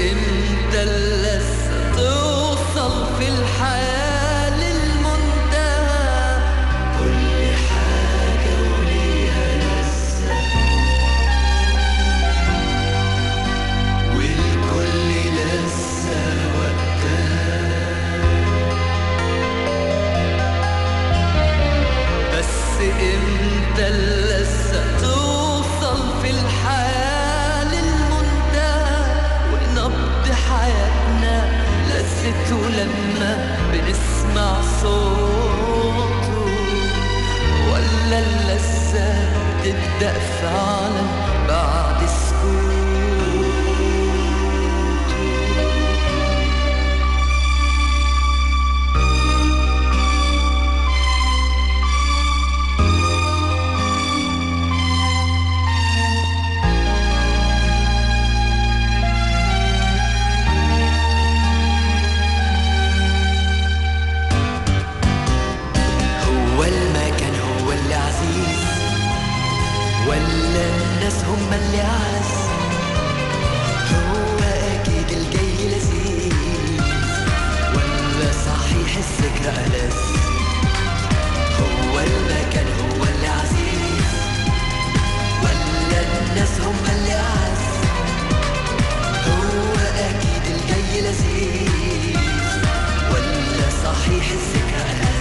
امتى لسه توصل في الحياة للمنتهى كل حاجة وليها لسه والكل لسه وقتها بس امتى لسه توصل في الحياة للمنتهى ونبض حياتنا لذته لما بنسمع صوته ولا اللذة تبدأ فعلا بعد سكوته هو المكان هو اللي عزيز ولا الناس هم اللي عز هو أكيد الجاي لذيذ ولا صحيح الذكرى ألذ هو المكان هو اللي عزيز ولا الناس هم اللي عز هو أكيد الجاي لذيذ ولا صحيح الذكرى ألذ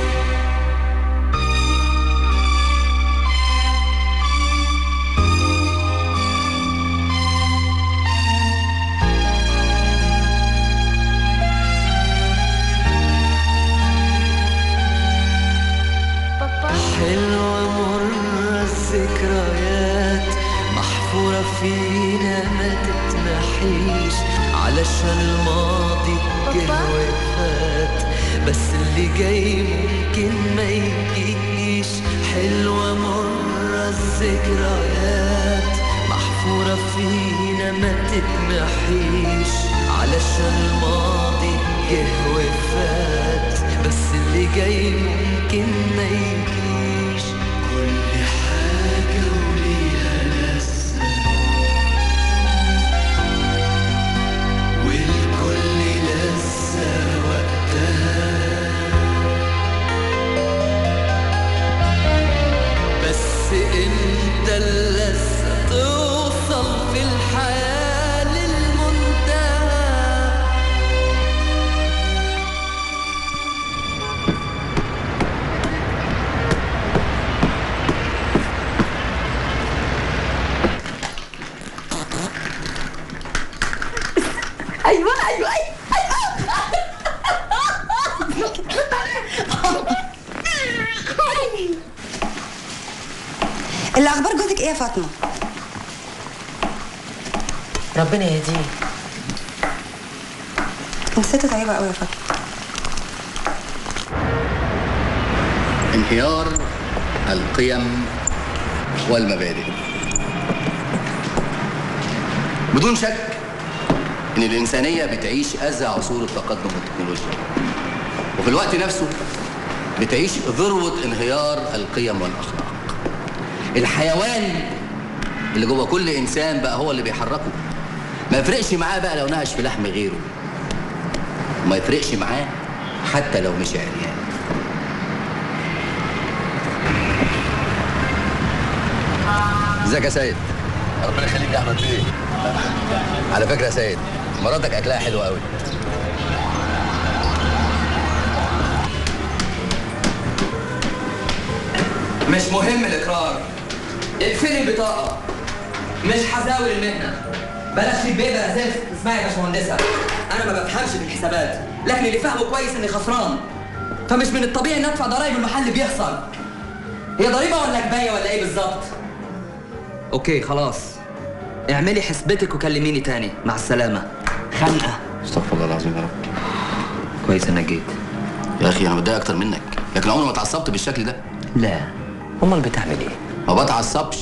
حلوة مرة الذكريات محفورة فينا ما تتمحيش علشان الماضي جه وفات بس اللي جاي ممكن ما يجيش حلوة مرة الذكريات محفورة فينا ما تتمحيش علشان الماضي جه وفات بس اللي جاي ممكن ما يجيش كل حاجة وليها لسه والكل لسه وقتها بس امتى لسه توصل في الحياة للمنتهى ايوه ايوه ايوه اللي اخبار جوزك ايه يا فاطمه ربنا يهديه انت ست طيبه قوي يا فاطمه انهيار القيم والمبادئ بدون شك ان الانسانيه بتعيش ازهى عصور التقدم والتكنولوجيا وفي الوقت نفسه بتعيش ذروه انهيار القيم والاخلاق الحيوان اللي جوه كل انسان بقى هو اللي بيحركه ما يفرقش معاه بقى لو نهش في لحم غيره وما يفرقش معاه حتى لو مش عريان ازيك يا سيد ربنا يخليك يا احمد بيه على فكره يا سيد مراتك اكلها حلو قوي مش مهم الإقرار اقفلي البطاقة مش هزاول المهنة بلاش تبقى بلا زفت اسمعي يا باشمهندسة أنا ما بفهمش في الحسابات لكن اللي فاهمه كويس إني خسران فمش من الطبيعي إني أدفع ضرايب المحل اللي بيخسر هي ضريبة ولا كباية ولا إيه بالظبط؟ أوكي خلاص اعملي حسبتك وكلميني تاني مع السلامة خنقة استغفر الله العظيم يا رب كويس إنك جيت يا اخي انا متضايق اكتر منك لكن عمري ما اتعصبت بالشكل ده لا أمال بتعمل إيه؟ ما بتعصبش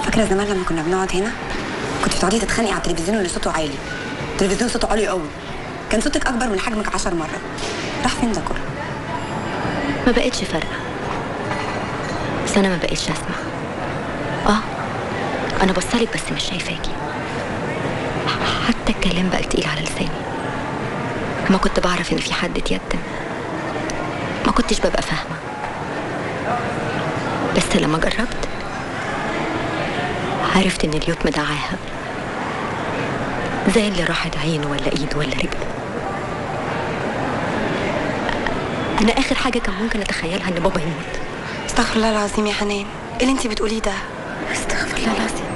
فاكره زمان لما كنا بنقعد هنا كنت بتقعدي تتخانقي على التلفزيون اللي صوته عالي التلفزيون صوته عالي قوي كان صوتك اكبر من حجمك عشر مرات راح فين ده كله ما بقتش فارقة بس أنا ما بقتش أسمع آه أنا بصلك بس مش شايفاكي حتى الكلام بقى تقيل على لساني ما كنت بعرف إن في حد اتيتم ما كنتش ببقى فاهمة بس لما جربت عرفت إن اليوت مدعاها زي اللي راحت عين ولا إيد ولا رجل أنا آخر حاجة كان ممكن أتخيلها إن بابا يموت استغفر الله العظيم يا حنان ايه اللي انت بتقوليه ده استغفر الله العظيم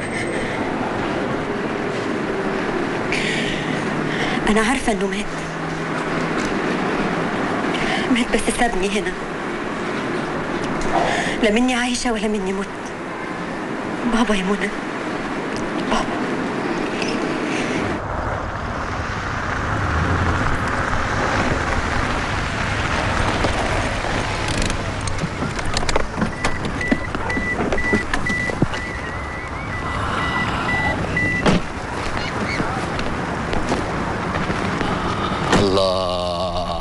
أنا عارفة إنه مات مات بس سابني هنا لا مني عايشة ولا مني مت بابا يا منى بابا الله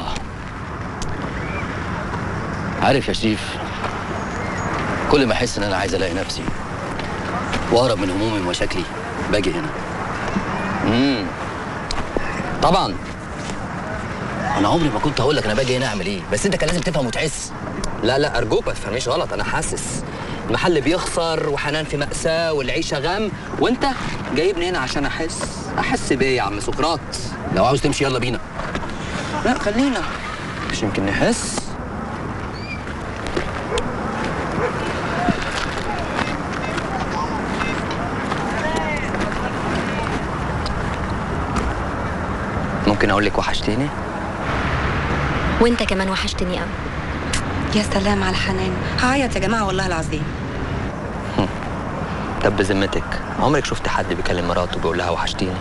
عارف يا شريف كل ما احس ان انا عايز الاقي نفسي واهرب من همومي ومشاكلي باجي هنا امم طبعا انا عمري ما كنت هقول لك انا باجي هنا اعمل ايه بس انت كان لازم تفهم وتحس لا لا ارجوك ما تفهمنيش غلط انا حاسس المحل بيخسر وحنان في مأساة والعيشة غم وانت جايبني هنا عشان احس احس بايه يا عم سقراط لو عاوز تمشي يلا بينا لا خلينا مش يمكن نحس ممكن اقول لك وحشتيني وأنت كمان وحشتني قوي يا سلام على حنان هعيط يا جماعه والله العظيم طب بذمتك عمرك شفت حد بيكلم مراته بيقول لها وحشتيني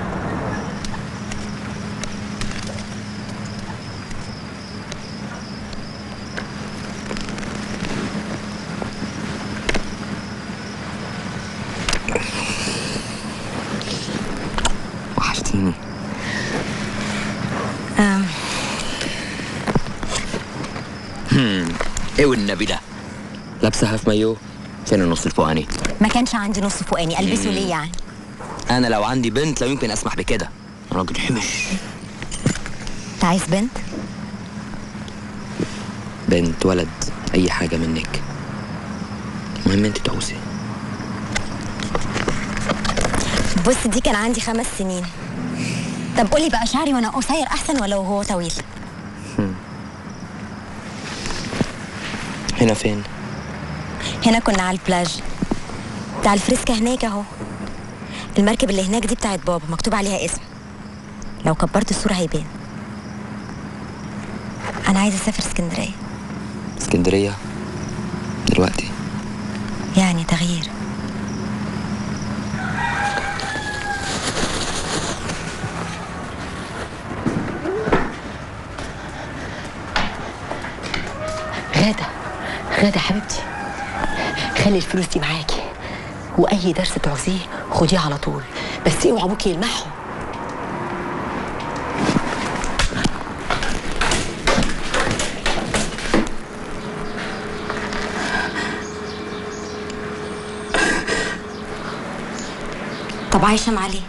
وحشتيني أم. ايه والنبي ده لابسه هاف مايو فين النص الفوقاني ما كانش عندي نص فوقاني ألبسه ليه يعني انا لو عندي بنت لا يمكن اسمح بكده راجل حمش أنت عايز بنت؟ بنت ولد اي حاجه منك المهم انت تعوزي بص دي كان عندي خمس سنين طب قولي بقى شعري وانا قصير احسن ولا وهو طويل هنا فين هنا كنا على البلاج بتاع الفريسكا هناك اهو المركب اللي هناك دي بتاعت بابا مكتوب عليها اسم لو كبرت الصورة هيبان انا عايزة اسافر اسكندرية اسكندريه دلوقتي يعني تغيير غادة غادة حبيبتي خلي الفلوس دي معاكي واي درس تعوزيه خديه على طول بس اوعى ابوكي يلمحهم طب عايشة مع ليه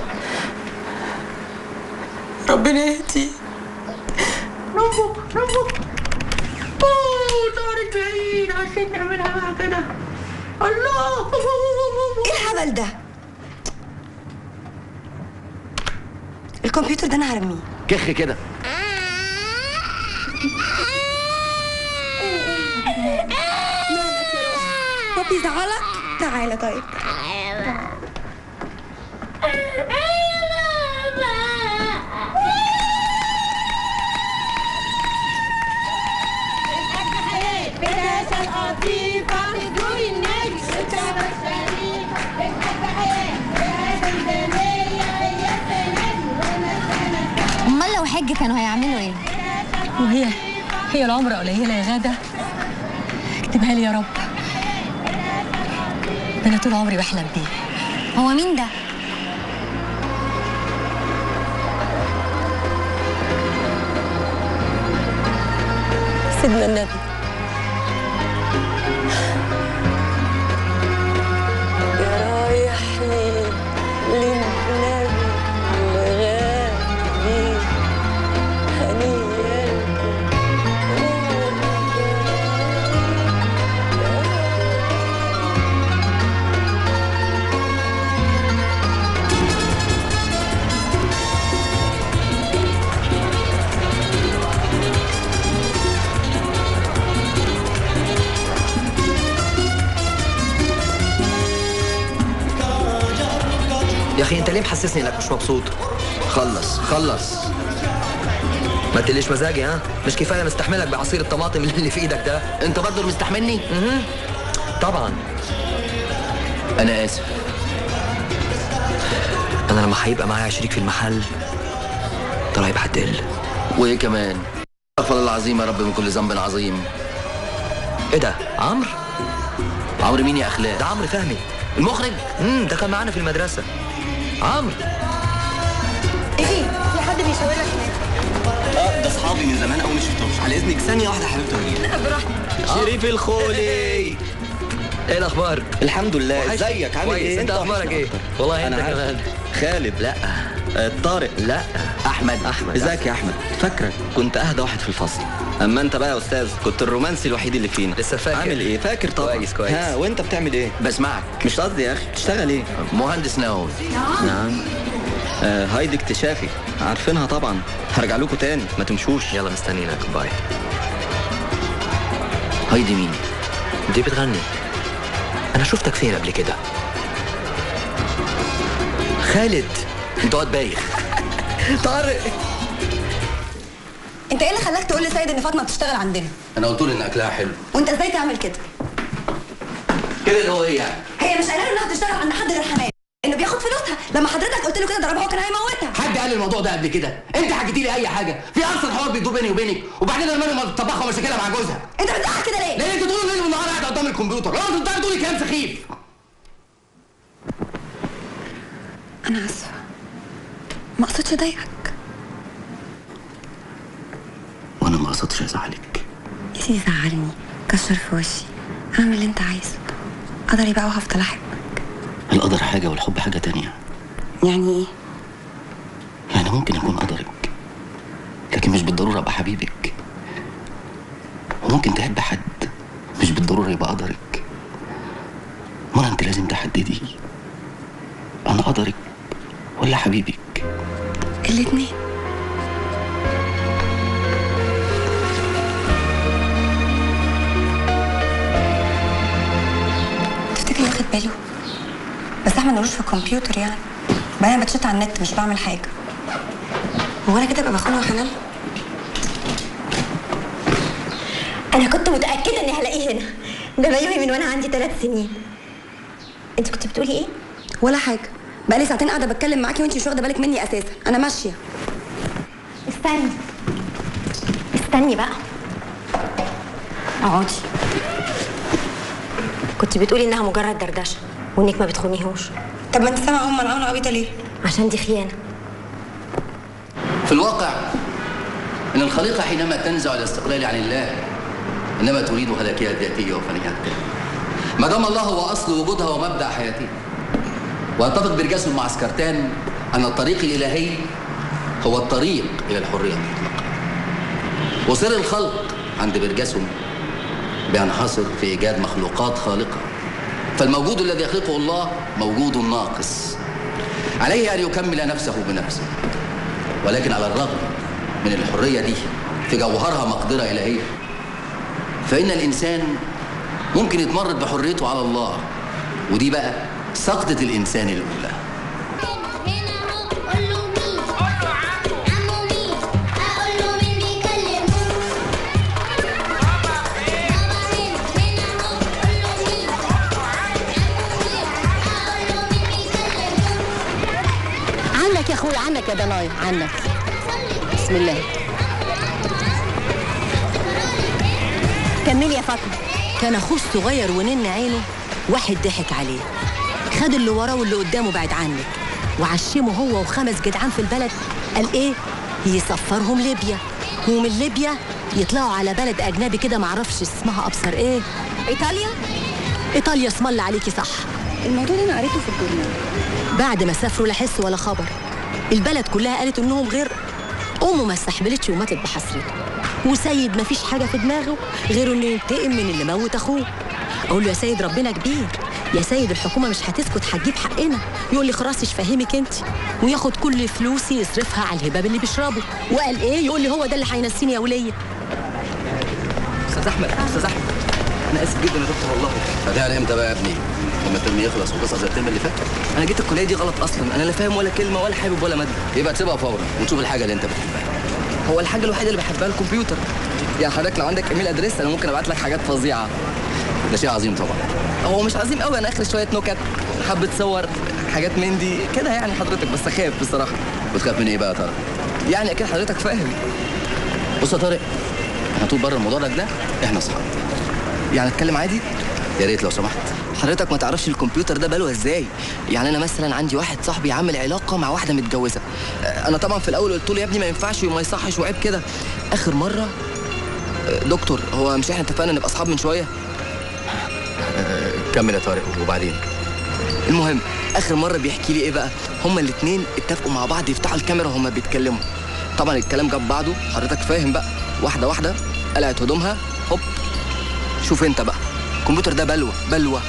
ربنا يهدي ايه الهبل ده الكمبيوتر ده انا هرميه كخ كده بابي زعلك تعالى طيب بداية القطيفة بدون النجم الكعبة الشريفة افتح حياة بداية الجميع هي السنة امال لو حج كانوا هيعملوا ايه وهي هي العمر قليلة يا غادة اكتبها لي يا رب ده انا طول عمري بحلم بيه هو مين ده؟ سيدنا النبي يا رايح ليه للنبي الغالي هنيئا يا اخي انت ليه محسسني انك مش مبسوط خلص خلص ما تقليش مزاجي ها مش كفايه مستحملك بعصير الطماطم اللي في ايدك ده انت برضه اللي مستحملني طبعا انا اسف انا لما هيبقى معايا شريك في المحل ضرايب هتقل وايه كمان استغفر الله العظيم يا رب من كل ذنب عظيم ايه ده عمرو عمرو مين يا اخلاق ده عمرو فهمي المخرج امم ده كان معانا في المدرسه عمرو ده اصحابي من زمان قوي ما شفتهمش على اذنك ثانيه واحده يا حبيبتي وليد شريف الخولي ايه الاخبار الحمد لله وحشني. ازيك عامل كويس. ايه انت اخبارك وحشني ايه أكتر. والله أنا انت عارف. كمان خالد لا آه، طارق لا احمد احمد ازيك يا احمد فاكرك كنت اهدى واحد في الفصل اما انت بقى يا استاذ كنت الرومانسي الوحيد اللي فينا لسه فاكر. عامل ايه فاكر طبعا كويس، كويس. ها وانت بتعمل ايه بسمعك مش قصدي يا اخي بتشتغل ايه مهندس ناوي نعم آه هايدي اكتشافي عارفينها طبعا هرجع لكم تاني ما تمشوش يلا مستنيينك باي هايدي مين دي بتغني انا شفتك فين قبل كده خالد انت واد بايخ طارق انت ايه اللي خلاك تقول لسيد ان فاطمه بتشتغل عندنا؟ انا قلت له ان اكلها حلو وانت ازاي تعمل كده؟ كده اللي هو ايه يعني هي مش قايله له انها بتشتغل عند حد غير حماد انه بياخد فلوسها لما حضرتك قلت له كده ضربها وكان هيموتها حد قال الموضوع ده قبل كده انت حكيتي لي اي حاجه في اصلا حوار بيدور بيني وبينك وبعدين انا مالي طبخها ومشاكلها مع جوزها انت بتضحك كده ليه؟ ليه انت طول الليل والنهار قاعد قدام الكمبيوتر لو انت بتقعد تقولي كلام سخيف انا اسفه ما قصدتش اضايقك وانا ما قصدتش ازعلك يا سيدي زعلني كشر في وشي اعمل اللي انت عايزه قدري بقى وهفضل احبك القدر حاجه والحب حاجه تانية يعني ايه؟ يعني ممكن يكون قدرك لكن مش بالضروره ابقى حبيبك وممكن تحب حد مش بالضروره يبقى قدرك منى انت لازم تحددي انا قدرك ولا حبيبك الاتنين تفتكر واخد باله بس احمد ملوش في الكمبيوتر يعني بقى انا بتشت على النت مش بعمل حاجه هو انا كده ابقى بخونه حنان انا كنت متاكده اني هلاقيه هنا ده بايعي من وانا عندي ثلاث سنين انت كنت بتقولي ايه ولا حاجه بقالي ساعتين قاعده بتكلم معاكي وانت مش واخده بالك مني اساسا انا ماشيه استني استني بقى اقعدي كنت بتقولي انها مجرد دردشه وانك ما بتخونيهوش طب ما انت سامعه ام العونه عبيطه ليه عشان دي خيانه في الواقع ان الخليقه حينما تنزع الاستقلال عن الله انما تريد هلاكها الذاتيه وفنيها التام ما دام الله هو اصل وجودها ومبدا حياتها واتفق برجاس المعسكرتان ان الطريق الالهي هو الطريق الى الحريه المطلقه وسر الخلق عند برجاسهم بينحصر في ايجاد مخلوقات خالقه فالموجود الذي يخلقه الله موجود ناقص عليه ان يكمل نفسه بنفسه ولكن على الرغم من الحريه دي في جوهرها مقدره الهيه فان الانسان ممكن يتمرد بحريته على الله ودي بقى سقطه الانسان الاولى هنا اهو قول له مين عمو مين اقول له مين بيكلمه بابا مين هنا اهو قول له مين عمو مين اقول له مين بيكلمه عنك يا اخويا عنك يا ضنايا عنك بسم الله كملي يا فاطمه كان اخوه الصغير ونن عينه واحد ضحك عليه خد اللي وراه واللي قدامه بعد عنك وعشمه هو وخمس جدعان في البلد قال ايه يسفرهم ليبيا ومن ليبيا يطلعوا على بلد اجنبي كده معرفش اسمها ابصر ايه ايطاليا ايطاليا اسم الله عليكي صح الموضوع ده انا قريته في الجورنال بعد ما سافروا لا حس ولا خبر البلد كلها قالت انهم غير امه ما استحملتش وماتت بحسرته وسيد ما فيش حاجه في دماغه غير انه ينتقم من اللي موت اخوه اقول له يا سيد ربنا كبير يا سيد الحكومه مش هتسكت هتجيب حقنا يقول لي خلاص مش فاهمك انت وياخد كل فلوسي يصرفها على الهباب اللي بيشربه وقال ايه يقول لي هو ده اللي هينسيني يا وليه استاذ احمد استاذ احمد انا اسف جدا يا دكتور والله هتعمل امتى بقى يا ابني؟ لما الترم يخلص وقصص زي الترم اللي فات انا جيت الكليه دي غلط اصلا انا لا فاهم ولا كلمه ولا حابب ولا ماده يبقى تسيبها فورا وتشوف الحاجه اللي انت بتحبها هو الحاجه الوحيده اللي بحبها الكمبيوتر يعني حضرتك لو عندك ايميل ادريس انا ممكن ابعت لك حاجات فظيعه ده شيء عظيم طبعا هو مش عظيم قوي انا اخر شويه نكت حبه صور حاجات من دي كده يعني حضرتك بس اخاف بصراحه بتخاف من ايه بقى يا ترى؟ يعني اكيد حضرتك فاهم بص يا طارق احنا طول بره الموضوع ده احنا اصحاب يعني اتكلم عادي يا ريت لو سمحت حضرتك ما تعرفش الكمبيوتر ده بلوه ازاي يعني انا مثلا عندي واحد صاحبي عامل علاقه مع واحده متجوزه آه، انا طبعا في الاول قلت له يا ابني ما ينفعش وما يصحش وعيب كده اخر مره آه، دكتور هو مش احنا اتفقنا نبقى اصحاب من شويه كمل يا طارق وبعدين المهم اخر مره بيحكي لي ايه بقى هما الاتنين اتفقوا مع بعض يفتحوا الكاميرا وهما بيتكلموا طبعا الكلام جاب بعضه حضرتك فاهم بقى واحده واحده قلعت هدومها هوب شوف انت بقى الكمبيوتر ده بلوه بلوه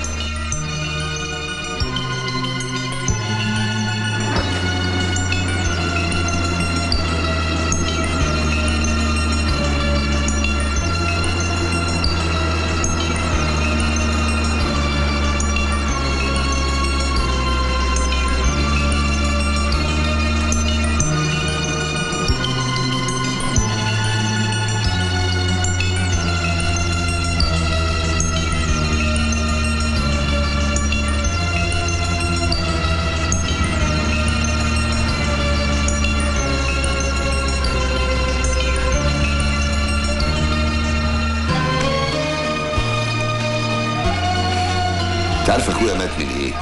انت عارف اخويا مات من ايه؟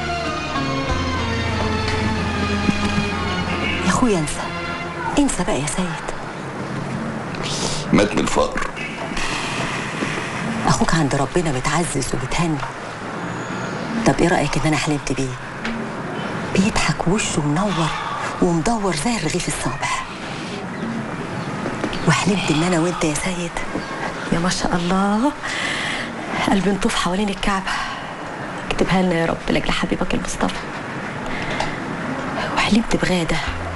يا اخويا انسى انسى بقى يا سيد مات من الفقر اخوك عند ربنا متعزز وبتهني طب ايه رايك ان انا حلمت بيه بيضحك وشه منور ومدور زي الرغيف الصابح وحلمت ان انا وانت يا سيد يا ما شاء الله قلبي نطوف حوالين الكعبه اكتبها لنا يا رب لاجل حبيبك المصطفى وحلمت بغاده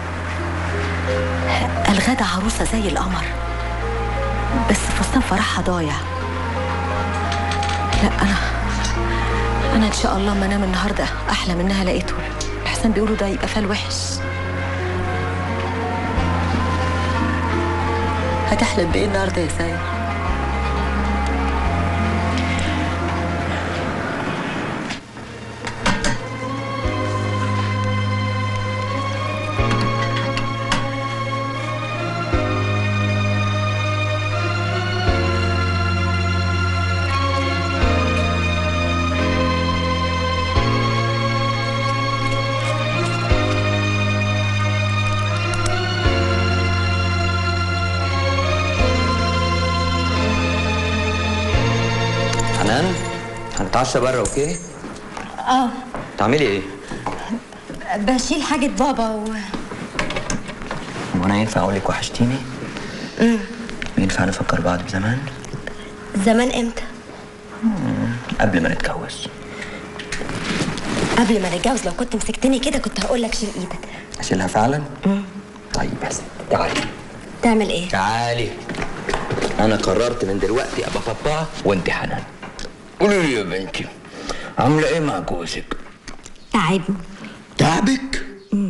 الغادة عروسة زي القمر بس فستان فرحها ضايع لا انا انا ان شاء الله ما انام النهارده احلم انها لقيته الحسن بيقولوا ده يبقى فال وحش هتحلم بايه النهارده يا سيد حنان هنتعشى بره اوكي اه تعملي ايه بشيل حاجة بابا و... وانا ينفع اقول لك وحشتيني ينفع نفكر بعض بزمان زمان امتى؟ قبل ما نتجوز قبل ما نتجوز لو كنت مسكتني كده كنت هقول لك شيل ايدك اشيلها فعلا طيب يا ستي تعالي تعمل ايه؟ تعالي انا قررت من دلوقتي ابقى بابا وانت حنان قولي لي يا بنتي عامله ايه مع جوزك تعبني تعبك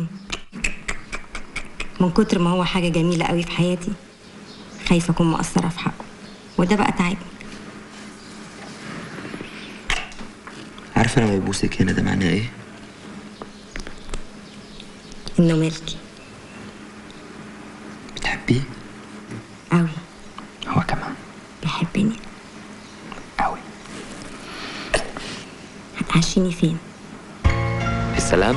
من كتر ما هو حاجة جميلة قوي في حياتي خايفة أكون مقصرة في حقه وده بقى تعبني عارفه لما يبوسك هنا ده معناه ايه إنه ملكي بتحبيه قوي هو كمان بيحبني قوي هتعشيني فين السلام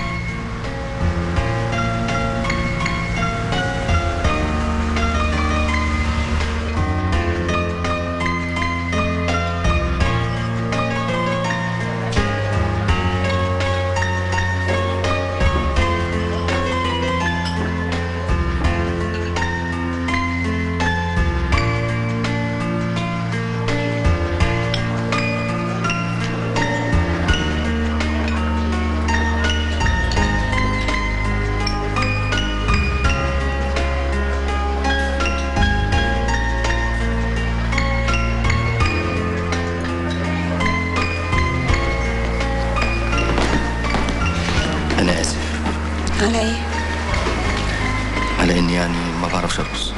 انا اسف على ايه؟ على اني يعني ما بعرفش ارقص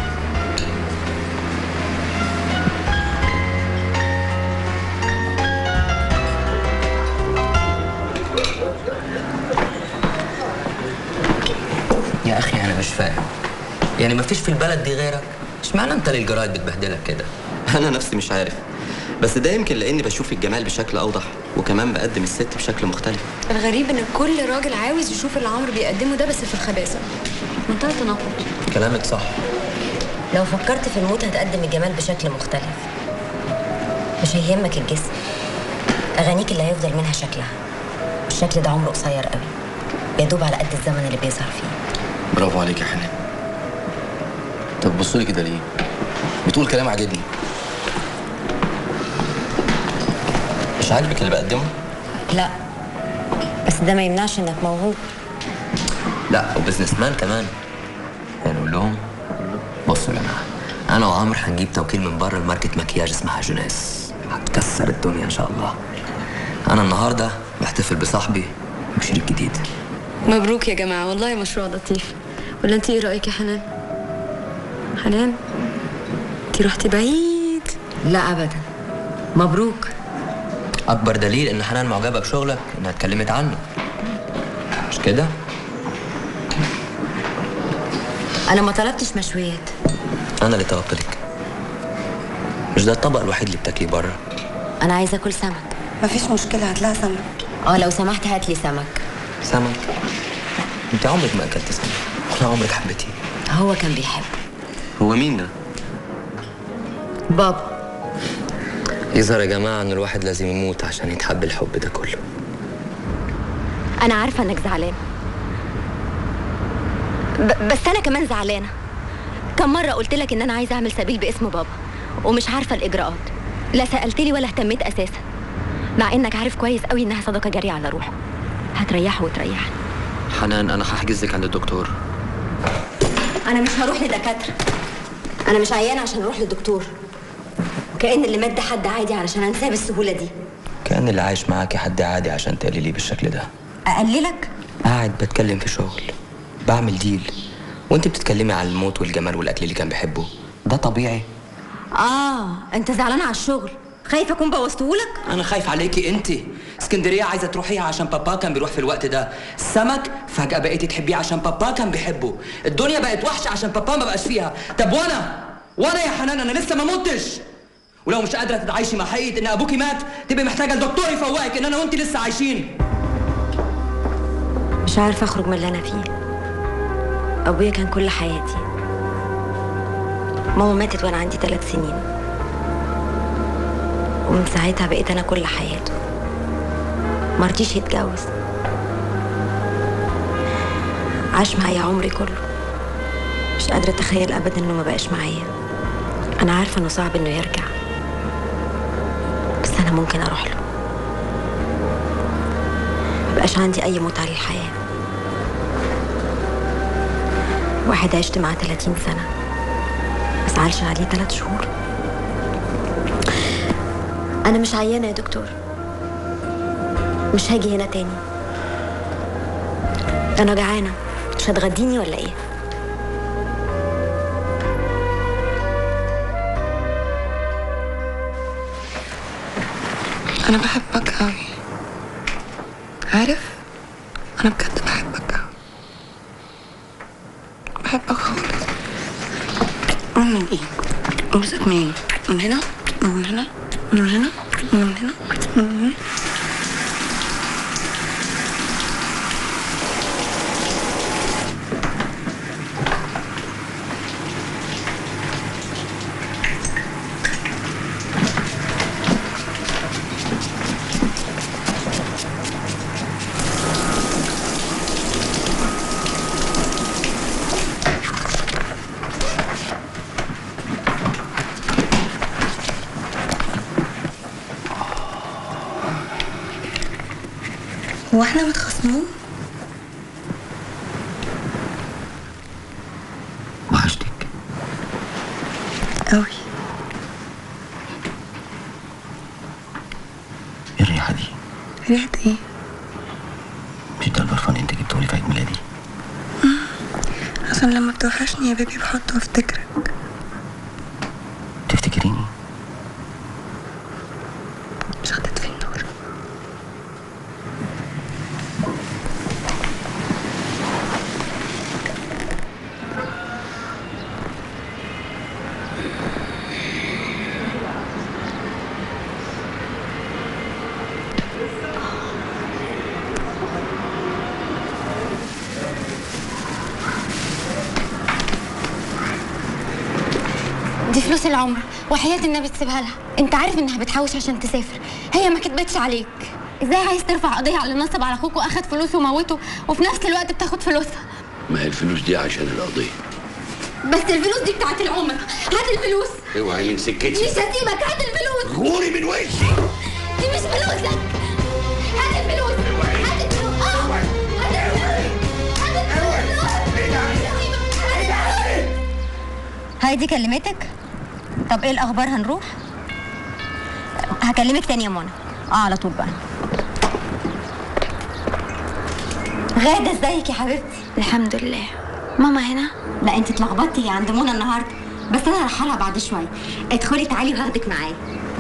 يا اخي انا مش فاهم يعني مفيش في البلد دي غيرك اشمعنى انت اللي الجرايد بتبهدلك كده انا نفسي مش عارف بس ده يمكن لاني بشوف الجمال بشكل اوضح وكمان بقدم الست بشكل مختلف الغريب ان كل راجل عاوز يشوف اللي عمرو بيقدمه ده بس في الخباثه منتهى التناقض كلامك صح لو فكرت في الموت هتقدم الجمال بشكل مختلف مش هيهمك الجسم اغانيك اللي هيفضل منها شكلها الشكل ده عمره قصير قوي بيدوب على قد الزمن اللي بيظهر فيه برافو عليك يا حنان طب بصوا لي كده ليه بتقول كلام عاجبني مش عاجبك اللي بقدمه لا بس ده ما يمنعش انك موهوب لا وبزنس مان كمان هنقول لهم بصوا يا جماعه انا وعمرو هنجيب توكيل من بره لماركه مكياج اسمها جوناس هتكسر الدنيا ان شاء الله انا النهارده بحتفل بصاحبي وشريك جديد مبروك يا جماعه والله مشروع لطيف ولا انت ايه رايك يا حنان حنان انت رحتي بعيد لا ابدا مبروك اكبر دليل ان حنان معجبه بشغلك انها اتكلمت عني مش كده انا ما طلبتش مشويات انا اللي طلبت لك مش ده الطبق الوحيد اللي بتاكليه بره انا عايزه اكل سمك مفيش مشكله هتلاقي سمك اه لو سمحت هات لي سمك سمك انت عمرك ما اكلت سمك ولا عمرك حبيتيه هو كان بيحب هو مين ده بابا يظهر يا جماعه ان الواحد لازم يموت عشان يتحب الحب ده كله انا عارفه انك زعلان ب- بس انا كمان زعلانه كم مره قلت لك ان انا عايزه اعمل سبيل باسم بابا ومش عارفه الاجراءات لا سالت لي ولا اهتميت اساسا مع انك عارف كويس قوي انها صدقه جاريه على روحه هتريحه وتريحني حنان انا هحجز لك عند الدكتور انا مش هروح لدكاتره انا مش عيانه عشان اروح للدكتور كأن اللي مات ده حد عادي علشان انساه بالسهوله دي كان اللي عايش معاكي حد عادي عشان تقلليه بالشكل ده اقللك قاعد بتكلم في شغل بعمل ديل وانت بتتكلمي عن الموت والجمال والاكل اللي كان بيحبه ده طبيعي اه انت زعلان على الشغل خايف اكون بوظتهولك انا خايف عليكي انت اسكندريه عايزه تروحيها عشان بابا كان بيروح في الوقت ده السمك فجاه بقيتي تحبيه عشان بابا كان بيحبه الدنيا بقت وحشه عشان بابا ما بقاش فيها طب وانا وانا يا حنان انا لسه ما متش ولو مش قادره تتعايشي مع حقيقه ان ابوكي مات تبقي محتاجه الدكتور يفوقك ان انا وانت لسه عايشين مش عارفه اخرج من اللي انا فيه ابويا كان كل حياتي ماما ماتت وانا عندي ثلاث سنين ومن ساعتها بقيت انا كل حياته مرضيش يتجوز عاش معايا عمري كله مش قادرة أتخيل أبدا إنه ما بقاش معايا أنا عارفة إنه صعب إنه يرجع بس أنا ممكن أروح له مبقاش عندي أي متعة للحياة واحد عشت معاه 30 سنة بس عالش عليه ثلاث شهور أنا مش عيانة يا دكتور مش هاجي هنا تاني أنا جعانة مش هتغديني ولا إيه؟ انا بحبك قوي عارف انا بجد بحبك قوي بحبك خالص من ايه امسك مين من هنا من هنا من هنا من هنا من هنا هو احنا متخاصمين وحشتك قوي ايه الريحه دي ريحة ايه مش ده البرفان انت جبته لي في عيد ميلادي عشان لما بتوحشني يا بيبي بحطه وافتكرك تفتكريني شخطت في النور دي فلوس العمر وحياة النبي تسيبها لها انت عارف انها بتحوش عشان تسافر هي ما كدبتش عليك ازاي عايز ترفع قضية على اللي نصب على اخوك واخد فلوسه وموته وفي نفس الوقت بتاخد فلوسها ما هي الفلوس دي عشان القضيه بس الفلوس دي بتاعت العمر هات الفلوس اوعي من مش سكتي هسيبك هات الفلوس غوري من وشي دي مش فلوسك هات الفلوس هات الفلوس اه هات الفلوس هات الفلوس هايدي كلمتك طب ايه الاخبار هنروح هكلمك تاني يا منى اه على طول بقى غادة ازيك يا حبيبتي الحمد لله ماما هنا لا انت اتلخبطتي عند منى النهارده بس انا هرحلها بعد شويه ادخلي تعالي وهاخدك معايا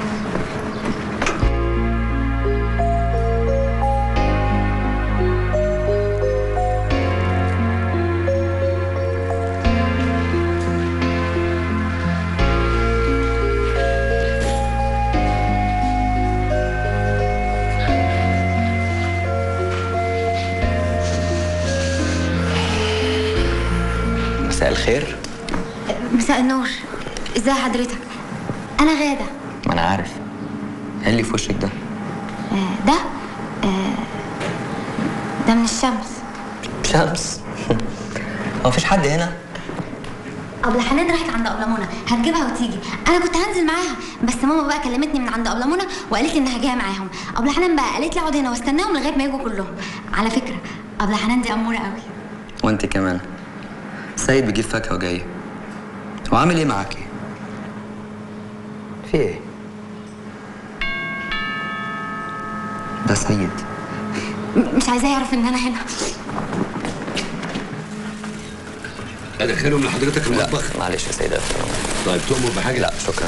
مساء الخير مساء النور ازي حضرتك انا غادة ما انا عارف ايه اللي في وشك ده آه، ده آه، ده من الشمس شمس هو مفيش حد هنا ابله حنان راحت عند ابله منى هتجيبها وتيجي انا كنت هنزل معاها بس ماما بقى كلمتني من عند ابله منى وقالت لي انها جايه معاهم ابله حنان بقى قالت لي اقعد هنا واستناهم لغايه ما يجوا كلهم على فكره ابله حنان دي اموره قوي وانت كمان سيد بيجيب فاكهه وجاي وعامل ايه معاكي في ايه ده سيد م- مش عايزاه يعرف ان انا هنا ادخلهم لحضرتك المطبخ معلش يا سيد ألف. طيب تؤمر بحاجه لا شكرا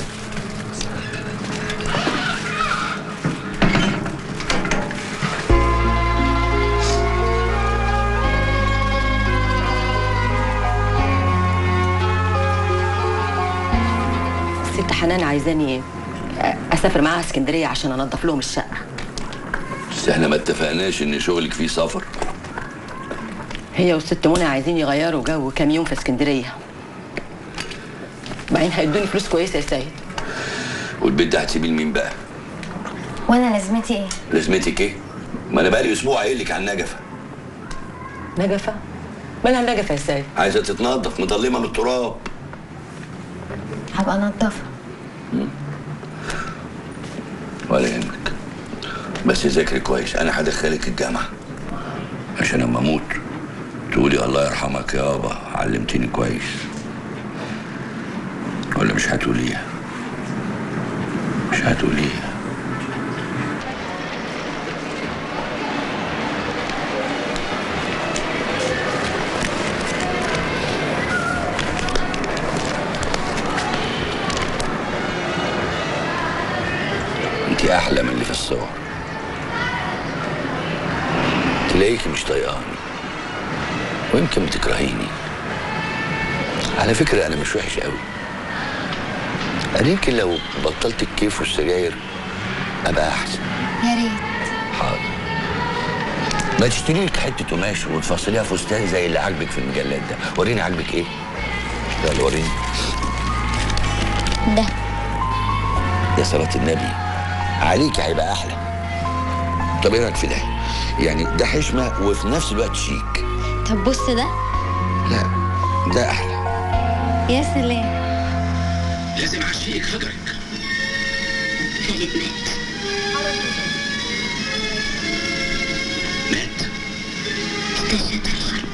ست حنان عايزاني اسافر معاها اسكندريه عشان انضف لهم الشقه بس احنا ما اتفقناش ان شغلك فيه سفر هي والست منى عايزين يغيروا جو كام يوم في اسكندريه بعدين هيدوني فلوس كويسه يا سيد والبيت ده هتسيبيه لمين بقى وانا لازمتي ايه لازمتك ايه ما انا بقالي اسبوع قايل لك عن نجفه نجفه مالها النجفه يا سيد عايزه تتنظف مظلمه من التراب هبقى انضفها ولا يهمك بس ذاكري كويس انا هدخلك الجامعه عشان اما اموت تقولي الله يرحمك يابا علمتني كويس ولا مش هتقوليها مش هتقوليها انت احلى من اللي في الصور تلاقيكي مش طايقاني ويمكن بتكرهيني على فكرة أنا مش وحش قوي أنا يمكن لو بطلت الكيف والسجاير أبقى أحسن يا ريت حاضر ما تشتري لك حتة قماش وتفصليها فستان زي اللي عاجبك في المجلات ده وريني عاجبك إيه يلا وريني ده يا صلاة النبي عليك هيبقى أحلى طب إيه رأيك في ده؟ يعني ده حشمة وفي نفس الوقت شيك طب بص ده لا ده أحلى يا سلام لازم أعشيك خضرك خالد مات مات دشتها الحرب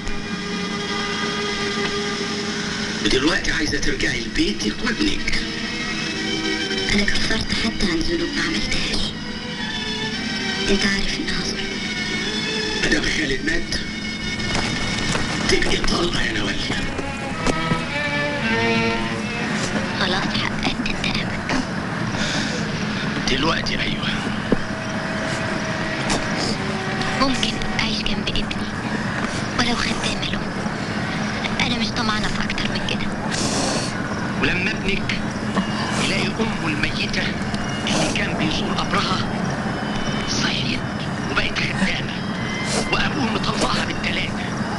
ودلوقتي عايزة ترجعي لبيتك وابنك أنا كفرت حتى عن ذنوب ما عملتهاش أنت عارف إنها ظلم مدام خالد مات تبقي طالقة يا نوال خلاص حققت انتقامك دلوقتي أيوه ممكن أعيش جنب ابني ولو خدامة له أنا مش طمعانة في أكتر من كده ولما ابنك يلاقي أمه الميتة اللي كان بيزور قبرها صحيت وبقت خدامة وأبوه مطلقها بالتلاتة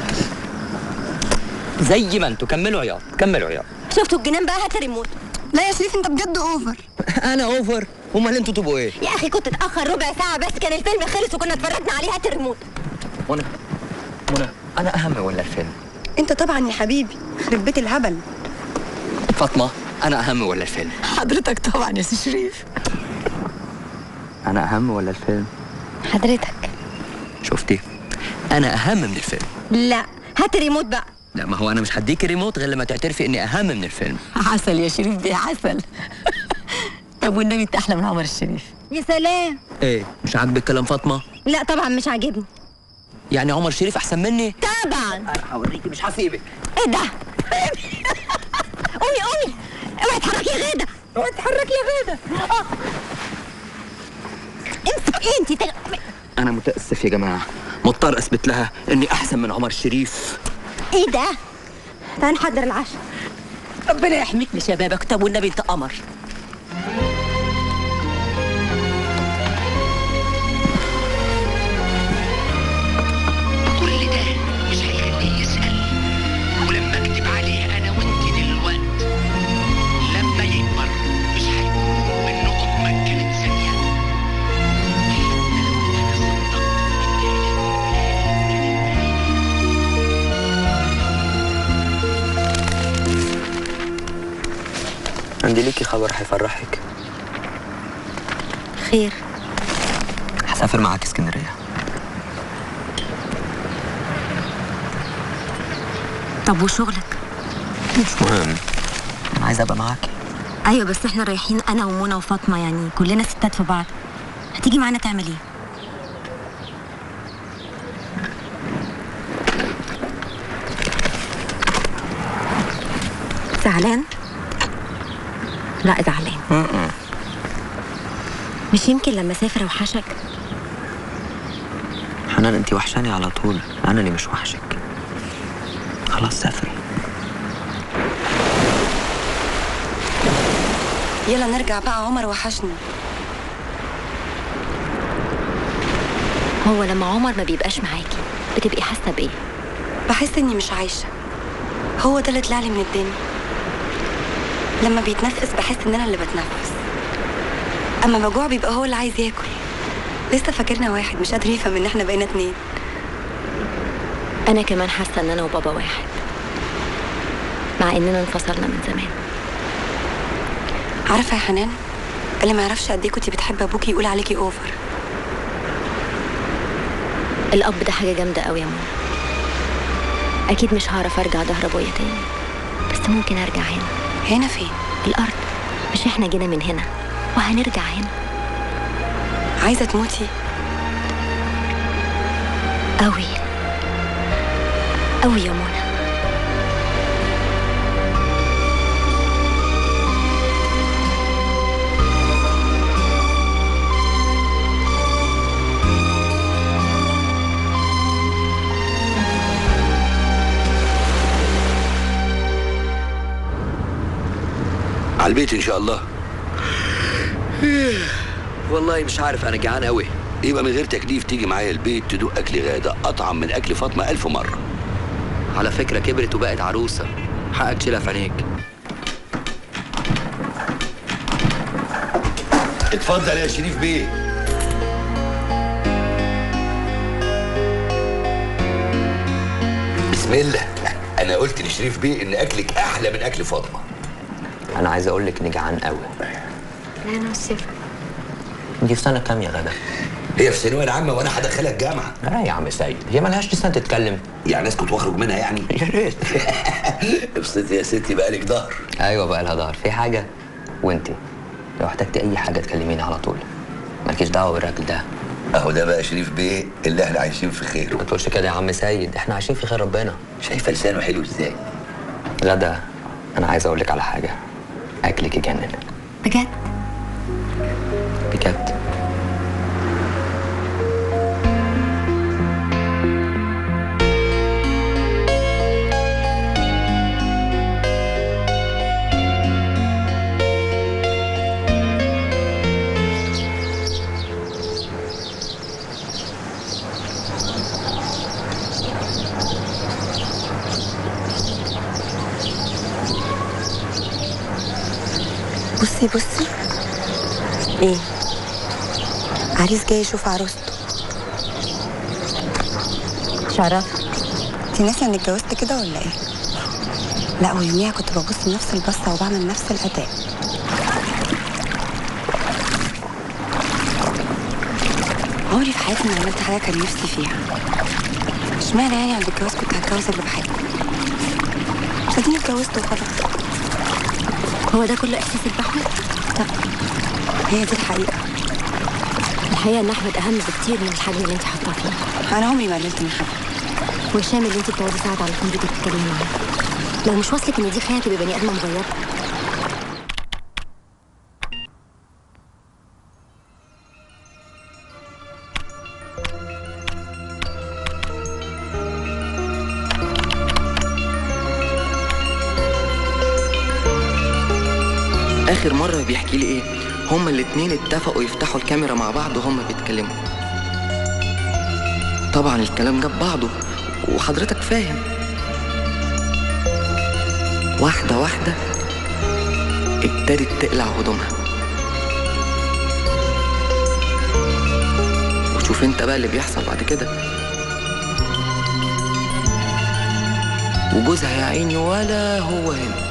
زي ما انتوا كملوا عياط كملوا عياط شفتوا الجنان بقى هات ريموت لا يا شريف انت بجد اوفر انا اوفر امال انتوا تبقوا ايه يا اخي كنت اتاخر ربع ساعه بس كان الفيلم خلص وكنا اتفرجنا عليه هات الريموت منى منى انا اهم ولا الفيلم انت طبعا يا حبيبي خرب بيت الهبل فاطمه انا اهم ولا الفيلم حضرتك طبعا يا سي شريف انا اهم ولا الفيلم حضرتك شفتي انا اهم من الفيلم لا هات الريموت بقى لا ما هو انا مش هديك ريموت غير لما تعترفي اني اهم من الفيلم عسل يا شريف دي عسل طب والنبي انت احلى من عمر الشريف يا سلام ايه مش عاجبك كلام فاطمه لا طبعا مش عاجبني يعني عمر شريف احسن مني طبعا انا هوريكي مش هسيبك ايه ده قومي قومي اوعي تحركي يا غاده اوعي تحركي يا غاده آه. امسك ايه انت تل... انا متاسف يا جماعه مضطر اثبت لها اني احسن من عمر شريف ايه ده تعال نحضر العشاء ربنا يحميك لشبابك طب والنبي انت قمر كل ده مش هيخليه يسأل ولما اكتب عليه انا وانت دلوقت لما يكبر مش هيقول ان امك كانت ثانية عندي ليكي خبر هيفرحك خير هسافر معاك اسكندريه طب وشغلك مش مهم انا عايز ابقى معاكي ايوه بس احنا رايحين انا ومنى وفاطمه يعني كلنا ستات في بعض هتيجي معانا تعمل ايه زعلان لا زعلان مش يمكن لما اسافر اوحشك حنان انت وحشاني على طول انا اللي مش وحشك خلاص سافري يلا نرجع بقى عمر وحشني هو لما عمر ما بيبقاش معاكي بتبقي حاسه بايه بحس اني مش عايشه هو ده اللي طلع لي من الدنيا لما بيتنفس بحس ان انا اللي بتنفس اما بجوع بيبقى هو اللي عايز ياكل لسه فاكرنا واحد مش قادر يفهم ان احنا بقينا اتنين انا كمان حاسه ان انا وبابا واحد مع اننا انفصلنا من زمان عارفه يا حنان اللي ما يعرفش قد ايه كنتي بتحبي ابوكي يقول عليكي اوفر الاب ده حاجه جامده قوي يا منى اكيد مش هعرف ارجع ظهر ابويا تاني بس ممكن ارجع هنا هنا فين الارض مش احنا جينا من هنا وهنرجع هنا عايزه تموتي قوي قوي يا منى على البيت ان شاء الله والله مش عارف انا جعان قوي يبقى من غير تكليف تيجي معايا البيت تدوق اكل غاده اطعم من اكل فاطمه الف مره على فكره كبرت وبقت عروسه حقك تشيلها في عينيك اتفضل يا شريف بيه بسم الله انا قلت لشريف بيه ان اكلك احلى من اكل فاطمه انا عايز اقول لك اني جعان قوي لا انا والسفر انت في سنه كام يا غدا هي في ثانويه العامه وانا هدخلها الجامعه لا يا عم سيد هي ملهاش لسان تتكلم يعني اسكت واخرج منها يعني يا ريت ابسطي يا ستي بقالك ظهر ايوه بقى لها ظهر في حاجه وانتي لو احتجتي اي حاجه تكلميني على طول مالكيش دعوه بالراجل ده اهو ده بقى شريف بيه اللي احنا عايشين في خيره ما تقولش كده يا عم سيد احنا عايشين في خير ربنا شايفه لسانه حلو ازاي غدا انا عايز اقول لك على حاجه اكلك يجنن بجد بجد بصي بصي ايه عريس جاي يشوف عروسته شرف انت ناسيه اني اتجوزت كده ولا ايه لا ويوميها كنت ببص نفس البصه وبعمل نفس الاداء عمري في حياتي ما عملت حاجه كان نفسي فيها اشمعنى يعني عند الجواز كنت هتجوز اللي بحبه بس اديني اتجوزت وخلاص هو ده كله احساس باحمد لا هي دي الحقيقه الحقيقه ان احمد اهم بكتير من الحجم اللي انت حاطاه فيه انا عمري ما قللت من حاجه وهشام اللي انت بتقعدي ساعات على الكمبيوتر تتكلمي معاه لو مش واصلك ان دي خيانه تبقى بني ادمه مغيره اخر مره بيحكي لي ايه هما الاتنين اتفقوا يفتحوا الكاميرا مع بعض وهما بيتكلموا طبعا الكلام جاب بعضه وحضرتك فاهم واحده واحده ابتدت تقلع هدومها وشوف انت بقى اللي بيحصل بعد كده وجوزها يا عيني ولا هو هنا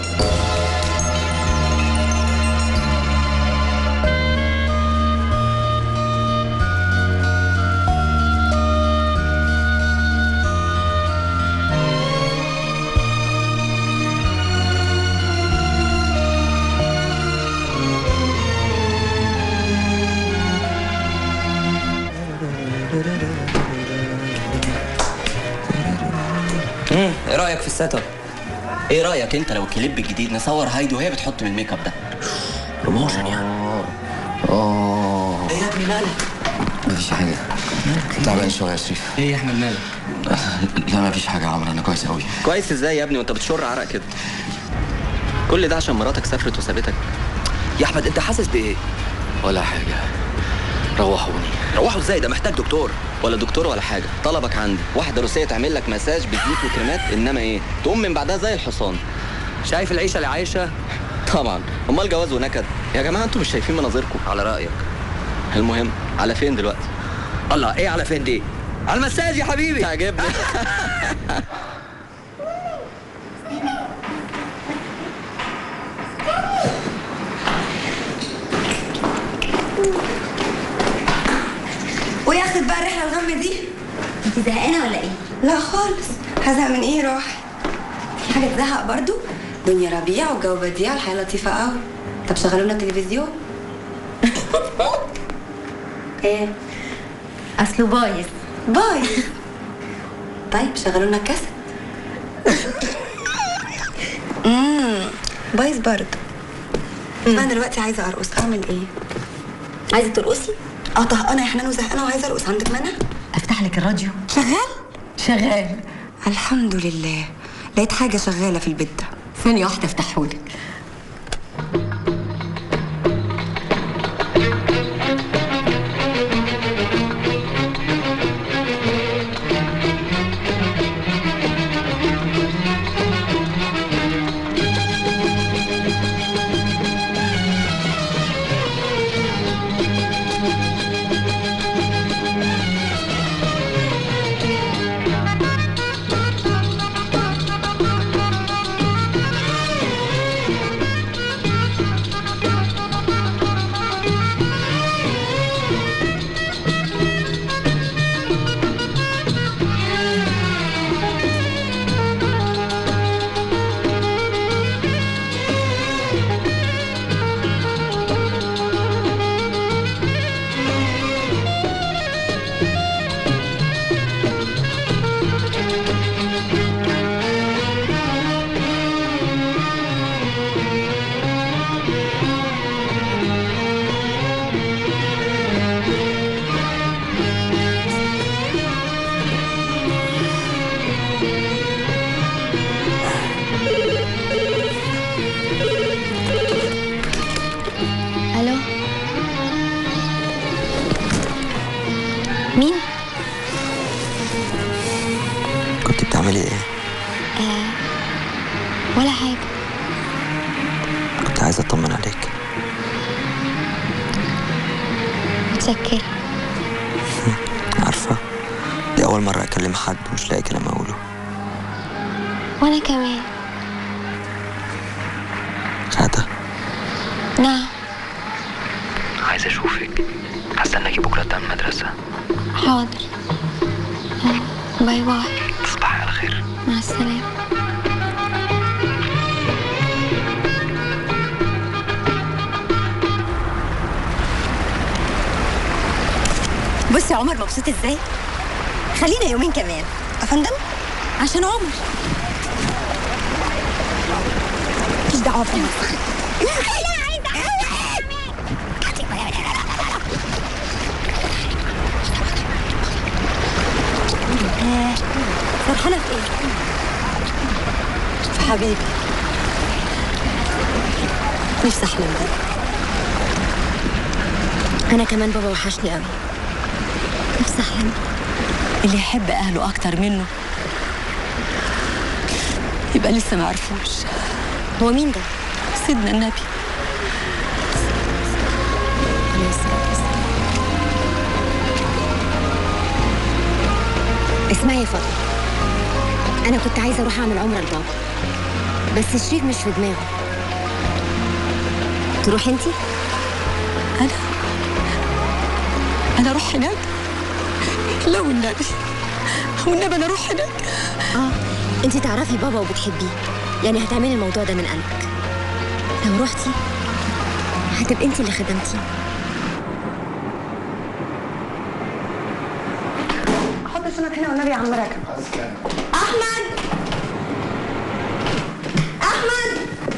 ايه رايك في السيت اب ايه رايك انت لو الكليب الجديد نصور هايدي وهي بتحط من الميك اب ده بروموشن يعني اه ايه يا ابني مالك مفيش حاجه تعبان شويه يا شريف ايه يا احمد مالك لا مفيش حاجه يا عمرو انا كويس قوي كويس ازاي يا ابني وانت بتشر عرق كده كل ده عشان مراتك سافرت وسابتك يا احمد انت حاسس بايه ولا حاجه روحوني روحوا ازاي ده محتاج دكتور ولا دكتور ولا حاجه طلبك عندي واحده روسيه تعمل لك مساج بزيوت وكريمات انما ايه تقوم من بعدها زي الحصان شايف العيشه اللي عايشه طبعا امال جواز ونكد يا جماعه انتوا مش شايفين مناظركم على رايك المهم على فين دلوقتي الله ايه على فين دي على المساج يا حبيبي تعجبني وياخد بقى الرحله الغم دي انت زهقانه ولا ايه؟ لا خالص هزهق من ايه روح في حاجه تزهق برضو دنيا ربيع والجو بديع والحياه لطيفه قوي طب شغلوا لنا التلفزيون ايه اصله بايظ باي طيب شغلوا لنا الكاسيت امم بايظ برضه انا دلوقتي عايزه ارقص اعمل ايه عايزه ترقصي؟ اه طهقانه يا حنان وزهقانه وعايزه ارقص عندك مانع افتح لك الراديو شغال شغال الحمد لله لقيت حاجه شغاله في البيت ده ثانيه واحده افتحهولك أول مرة أكلم حد ومش لاقي كلام أقوله وانا كمان شهادة نعم عايز أشوفك هستناكي بكرة قدام المدرسة حاضر باي باي تصبحي على خير مع السلامة بص يا عمر مبسوط ازاي خلينا يومين كمان افندم عشان عمر مفيش دعوه بنفسك آه، فرحانه في ايه في حبيبي نفسي احلم بيه انا كمان بابا وحشني قوي نفسي احلم اللي يحب اهله اكتر منه يبقى لسه ما عرفوش هو مين ده سيدنا النبي عليه الصلاة والسلام. اسمعي يا فاطمه انا كنت عايزه اروح اعمل عمره لبابا بس الشريك مش في دماغه تروح انتي انا انا اروح هناك لا والنبي والنبي انا اروح هناك اه انتي تعرفي بابا وبتحبيه يعني هتعملي الموضوع ده من قلبك لو رحتي هتبقي انتي اللي خدمتيه حط الشنط هنا والنبي يا عم راكب احمد احمد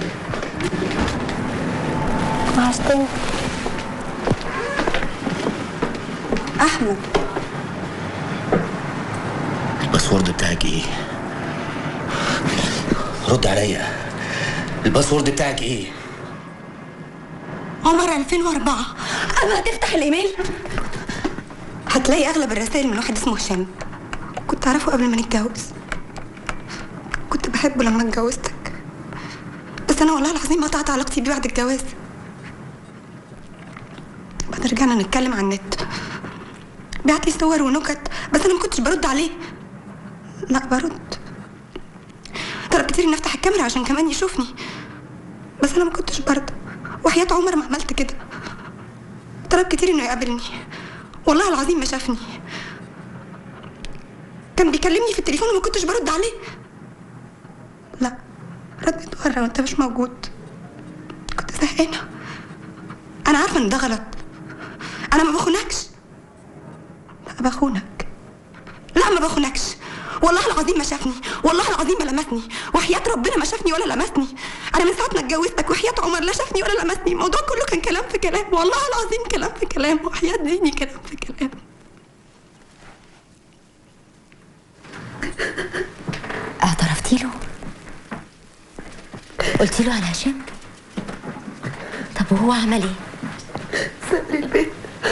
وحشتني احمد الباسورد بتاعك ايه؟ رد عليا الباسورد بتاعك ايه؟ عمر 2004 اما هتفتح الايميل هتلاقي اغلب الرسائل من واحد اسمه هشام كنت اعرفه قبل ما نتجوز كنت بحبه لما اتجوزتك بس انا والله العظيم قطعت علاقتي بيه بعد الجواز بعد رجعنا نتكلم عن النت بعت لي صور ونكت بس انا ما كنتش برد عليه لا برد طلب كتير اني افتح الكاميرا عشان كمان يشوفني بس انا ما كنتش برد وحياة عمر ما عملت كده طلب كتير انه يقابلني والله العظيم ما شافني كان بيكلمني في التليفون وما كنتش برد عليه لا ردت مرة وانت مش موجود كنت زهقانة انا عارفة ان ده غلط انا ما بخونكش لا بخونك لا ما بخونكش والله العظيم ما شافني والله العظيم ما لمسني وحياة ربنا ما شافني ولا لمسني انا من ساعة ما اتجوزتك وحياة عمر لا شافني ولا لمسني الموضوع كله كان كلام في كلام والله العظيم كلام في كلام وحياة ديني كلام في كلام اعترفتي له قلتي له على هشام طب وهو عمل ايه سابلي البيت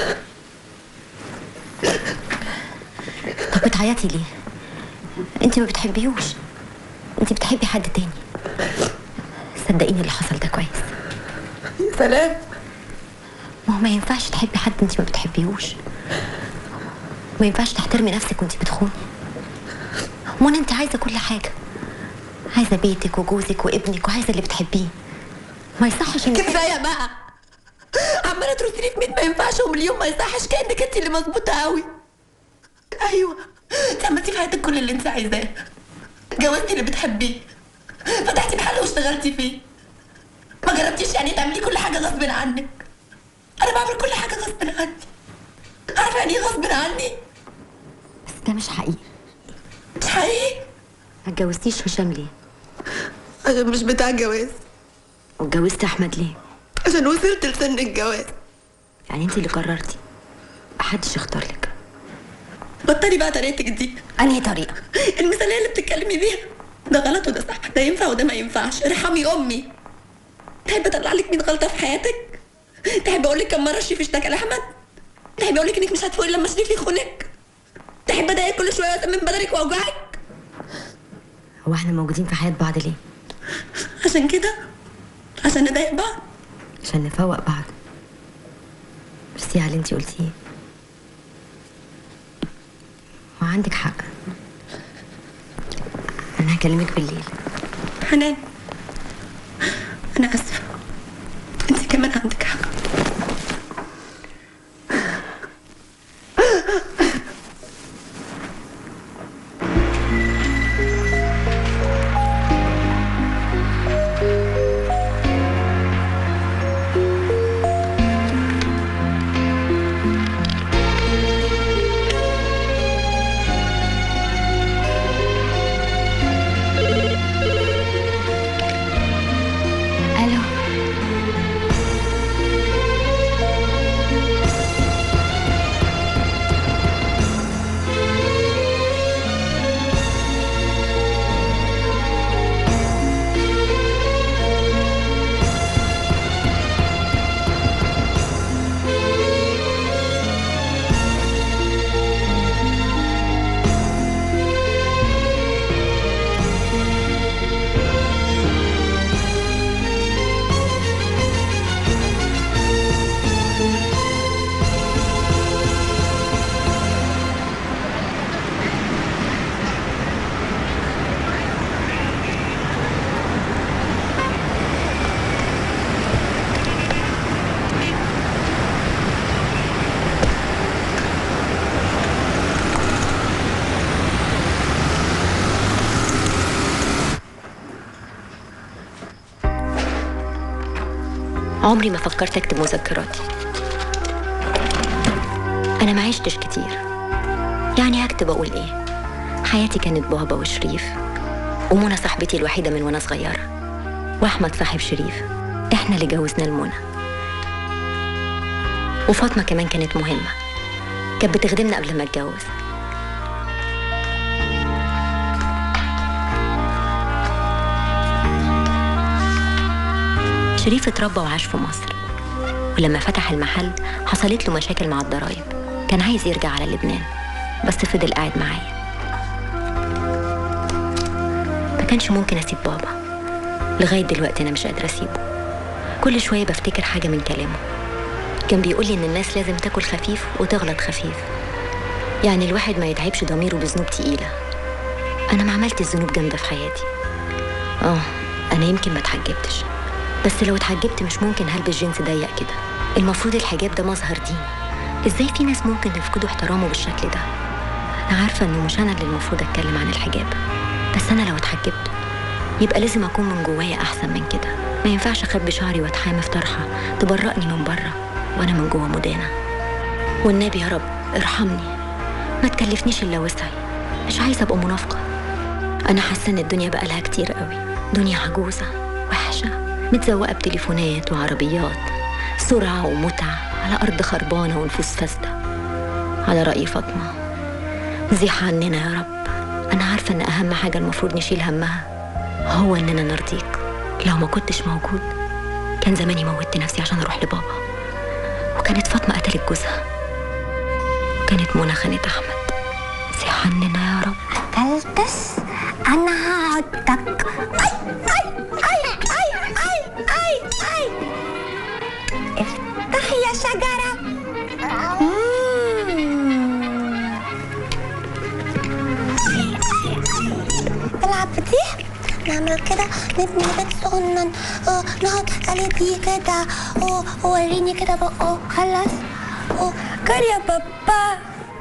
طب بتعيطي ليه انت ما بتحبيهوش انت بتحبي حد تاني صدقيني اللي حصل ده كويس يا سلام ما هو ما ينفعش تحبي حد انت ما بتحبيهوش ما ينفعش تحترمي نفسك وانت بتخوني منى انت عايزه كل حاجه عايزه بيتك وجوزك وابنك وعايزه اللي بتحبيه ما يصحش انك كفايه بقى عماله تردي لي في مين ما ينفعش ومليون ما يصحش كانك انت اللي مظبوطه قوي ايوه انت عملتي في حياتك كل اللي انت عايزاه جوزتي اللي بتحبيه فتحتي محل واشتغلتي فيه ما جربتيش يعني تعملي كل حاجه غصب عنك انا بعمل كل حاجه غصب عني عارفه يعني ايه غصب عني بس ده مش حقيقي مش حقيقي ما اتجوزتيش هشام ليه عشان مش بتاع جواز واتجوزتي احمد ليه عشان وصلت لسن الجواز يعني انت اللي قررتي محدش اختار لك بطلي بقى طريقتك دي انهي طريقه المثاليه اللي بتتكلمي بيها ده غلط وده صح ده ينفع وده ما ينفعش ارحمي امي تحب اطلع لك 100 غلطه في حياتك تحب اقول لك كم مره شريف اشتكى لاحمد تحب اقول لك انك مش هتفوقي لما شريف يخونك تحب اضايقك كل شويه واسمم بدنك واوجعك هو احنا موجودين في حياه بعض ليه عشان كده عشان نضايق بعض عشان نفوق بعض ميرسي على اللي انت قلتيه عندك حق انا هكلمك بالليل حنان انا اسفه انت كمان عندك حق الو عمري ما فكرت اكتب مذكراتي انا ما عشتش كتير يعني هكتب اقول ايه حياتي كانت بابا وشريف ومنى صاحبتي الوحيده من وانا صغيره واحمد صاحب شريف احنا اللي جوزنا لمنى وفاطمه كمان كانت مهمه كانت بتخدمنا قبل ما اتجوز شريف اتربى وعاش في مصر ولما فتح المحل حصلت له مشاكل مع الضرايب كان عايز يرجع على لبنان بس فضل قاعد معايا ما كانش ممكن اسيب بابا لغايه دلوقتي انا مش قادره اسيبه كل شويه بفتكر حاجه من كلامه كان بيقول لي ان الناس لازم تاكل خفيف وتغلط خفيف يعني الواحد ما يتعبش ضميره بذنوب تقيله انا ما عملتش ذنوب جامده في حياتي اه انا يمكن ما اتحجبتش بس لو اتحجبت مش ممكن هلبس جينز ضيق كده المفروض الحجاب ده مظهر دين ازاي في ناس ممكن يفقدوا احترامه بالشكل ده انا عارفه انه مش انا اللي المفروض اتكلم عن الحجاب بس انا لو اتحجبت يبقى لازم اكون من جوايا احسن من كده ما ينفعش اخبي شعري واتحامي في طرحه تبرقني من بره وانا من جوه مدانه والنبي يا رب ارحمني ما تكلفنيش الا وسعي مش عايزه ابقى منافقه انا حاسه ان الدنيا بقى لها كتير قوي دنيا عجوزه وحشه متزوقه بتليفونات وعربيات سرعه ومتعه على ارض خربانه ونفوس فاسده على راي فاطمه زيح عننا يا رب انا عارفه ان اهم حاجه المفروض نشيل همها هو اننا نرضيك لو ما كنتش موجود كان زماني موتت نفسي عشان اروح لبابا وكانت فاطمه قتلت جوزها وكانت منى خانت احمد زيح عننا يا رب كلتس انا هعضك اي اي اي اي اي اي اي افتحي يا شجرة تلعب دي نعمل كده نبني بيت صغنن اه نقعد عليه دي كده اه وريني كده بقى اه خلص اه كل يا بابا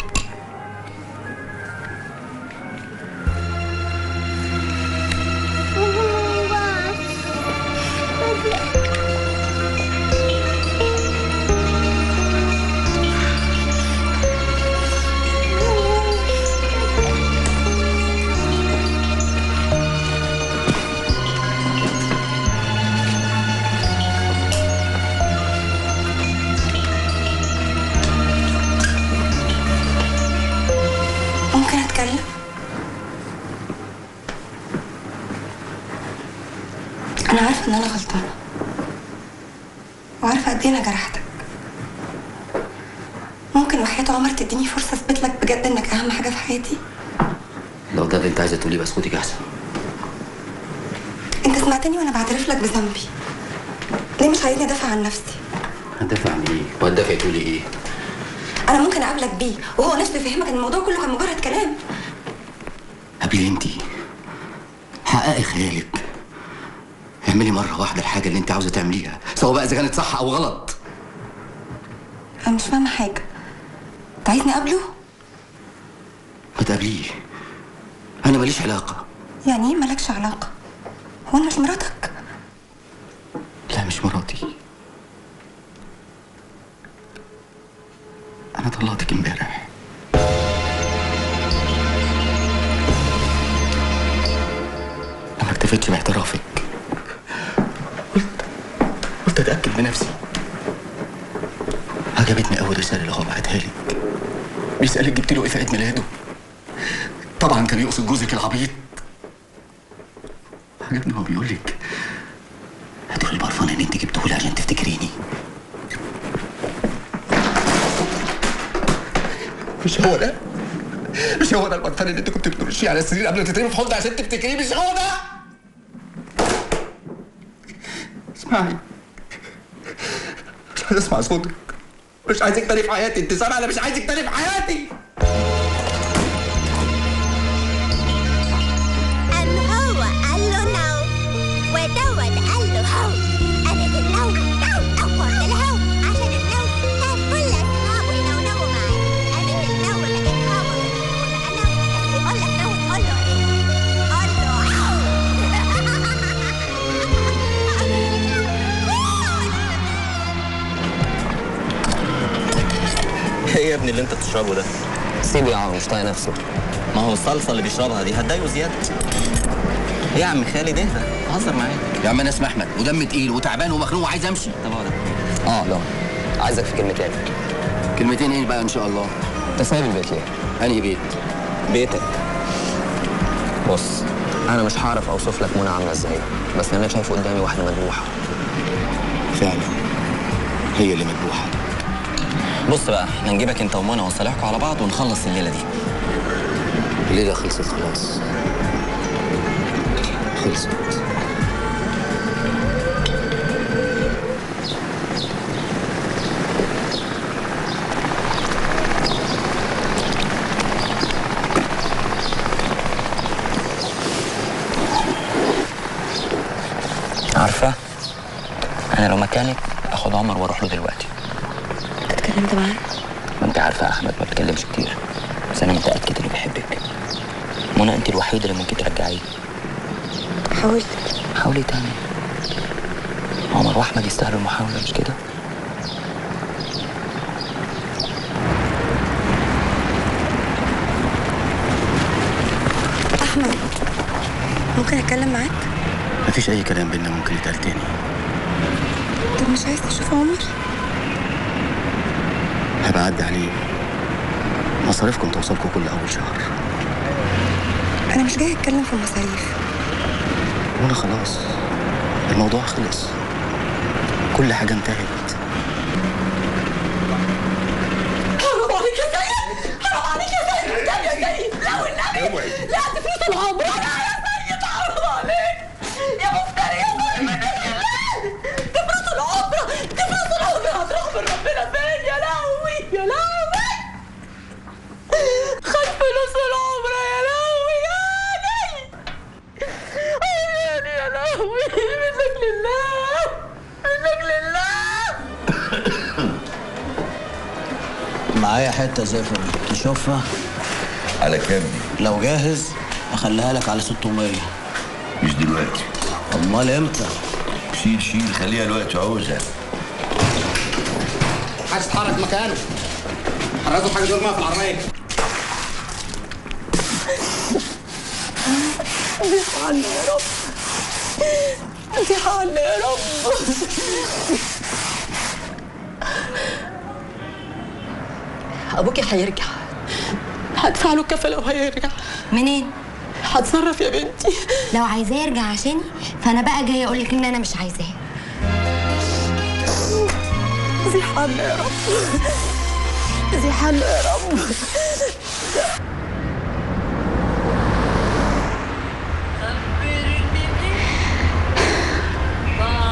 ممكن اتكلم انا عارفه ان انا غلطانه وعارفه قد ايه انا جرحتك ممكن وحياة عمر تديني فرصه اثبت لك بجد انك اهم حاجه في حياتي لو ده اللي انت عايزه تقوليه بسكوتك احسن انت سمعتني وانا بعترف لك بذنبي ليه مش عايزني ادافع عن نفسي هتدافع عن ايه؟ وهتدافعي تقولي ايه؟ انا ممكن اقابلك بيه وهو نفسه يفهمك ان الموضوع كله كان مجرد كلام قبلي انتي حققي خيالك اعملي مرة واحدة الحاجة اللي انت عاوزة تعمليها سواء بقى اذا كانت صح او غلط انا مش فاهمه حاجه انت عايزني اقابله ما تقابليه انا ماليش علاقة يعني ايه مالكش علاقه هو انا مش مراتك لا مش مراتي انا طلعتك امبارح انا ما اكتفيتش باعترافك قلت قلت اتاكد بنفسي عجبتني اول رساله اللي هو بعتها لي بيسالك جبت له ايه في عيد ميلاده طبعا كان يقصد جوزك العبيط عجبني هو بيقول لك هاتوا لي البرفان اللي انت جبته لي عشان تفتكريني مش هو ده مش هو ده البرفان اللي انت كنت بترشيه على السرير قبل ما تترمي في حضن عشان تفتكريه مش هو ده اسمعي مش عايز اسمع صوتك مش عايزك تاني في حياتي انت سامع انا مش عايزك تاني في حياتي أم هو قال له نو ودوت قال له هو قامت النو نو أفرت الهو عشان النو كان كل أصحابه ينونوا معاه قامت النو لكن هو بقى نو يقول لك نو تقول له إيه؟ قول له ايه يا ابني اللي انت بتشربه ده؟ سيبه يا عم مش طايق نفسه ما هو الصلصه اللي بيشربها دي هتضايقه زياده ايه يا عم خالد اهدى بهزر معاك يا عم انا اسمي احمد ودم تقيل وتعبان ومخنوق وعايز امشي طب اقعد اه لا عايزك في كلمتين كلمتين ايه بقى ان شاء الله انت سايب البيت ليه؟ انهي بيت بيتك بص انا مش هعرف اوصف لك منى عامله ازاي بس انا شايف قدامي واحده مذبوحه فعلا هي اللي مذبوحه بص بقى احنا نجيبك انت ومنى ونصالحكوا على بعض ونخلص الليله دي الليله خلصت خلاص خلصت عارفه انا لو مكانك اخد عمر واروح له دلوقتي اتكلمت معاه ما انت عارفه يا احمد ما بيتكلمش كتير بس انا متاكد انه بيحبك منى انت الوحيده اللي ممكن ترجعيه حاولت حاولي تاني عمر واحمد يستاهلوا المحاوله مش كده احمد ممكن اتكلم معاك مفيش اي كلام بينا ممكن يتقال تاني طب مش عايز تشوف عمر هبقى اعدي عليه مصاريفكم توصلكم كل اول شهر انا مش جاي اتكلم في المصاريف وانا خلاص الموضوع خلص كل حاجه انتهت حرام عليك يا سيد حرام عليك يا سيد قدام يا سيد لا والنبي لا دي فلوس العمر لا يا سيد حرام عليك يا مفتري يا ظالم منك لله دي فلوس العمر دي فلوس العمر هتروح من ربنا فين يا لهوي يا لهوي خد فلوس العمر يا لهوي يا عيني يا لهوي منك لله منك لله معايا حتة زفر تشوفها على كام دي؟ لو جاهز اخليها لك على 600 مش دلوقتي امال امتى شيل شيل خليها الوقت عاوزها محدش يتحرك مكانه حرزوا حاجه دول ما في العربيه دي حل يا رب دي حل يا رب ابوكي هيرجع هدفع له كفله وهيرجع منين هتصرف يا بنتي لو عايزاه يرجع عشاني فانا بقى جايه اقول لك ان انا مش عايزاه دي حل يا رب دي حل يا رب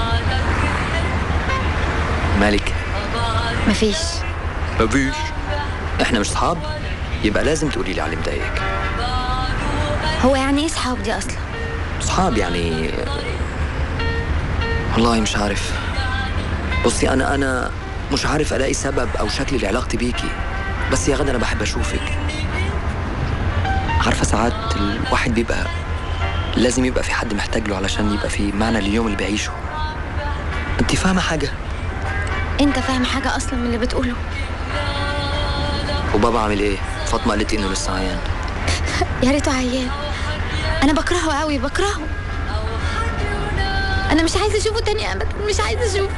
مالك مفيش مفيش احنا مش صحاب يبقى لازم تقولي لي على اللي مضايقك هو يعني ايه صحاب دي اصلا صحاب يعني والله مش عارف بصي انا انا مش عارف الاقي سبب او شكل لعلاقتي بيكي بس يا غدا انا بحب اشوفك عارفه ساعات الواحد بيبقى لازم يبقى في حد محتاج له علشان يبقى في معنى لليوم اللي بيعيشه انت فاهمه حاجه انت فاهم حاجه اصلا من اللي بتقوله وبابا عامل ايه فاطمه قالت لي انه لسه عيان يا ريته عيان انا بكرهه قوي بكرهه انا مش عايزه اشوفه تاني ابدا مش عايزه اشوفه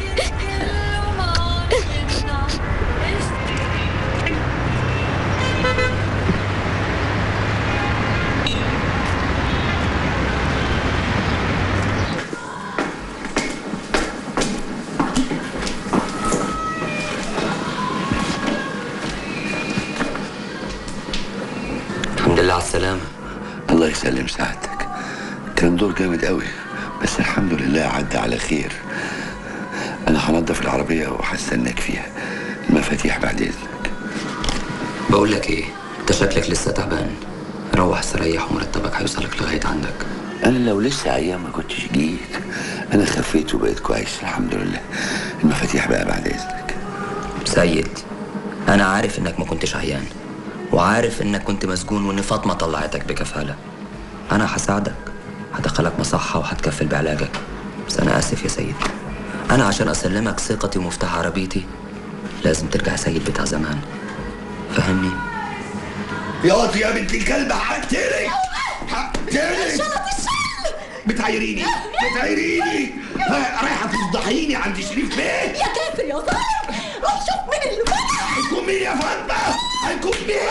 الحمد لله على السلامه الله يسلم سعادتك كان دور جامد قوي بس الحمد لله عدى على خير انا هنضف العربيه وهستناك فيها المفاتيح بعد اذنك بقول لك ايه انت شكلك لسه تعبان روح استريح ومرتبك هيوصلك لغايه عندك انا لو لسه عيان ما كنتش جيت انا خفيت وبقيت كويس الحمد لله المفاتيح بقى بعد اذنك سيد انا عارف انك ما كنتش عيان وعارف انك كنت مسجون وان فاطمه طلعتك بكفاله انا هساعدك هدخلك مصحه وهتكفل بعلاجك بس انا اسف يا سيد انا عشان اسلمك ثقتي ومفتاح عربيتي لازم ترجع سيد بتاع زمان فهمني يا واد يا بنت الكلب حقتلي حقتلي بتعيريني بتعيريني ها، رايحه تفضحيني عند شريف بيه يا كافر يا ظالم روح شوف مين اللي فتح هيكون مين يا فاطمه هيكون مين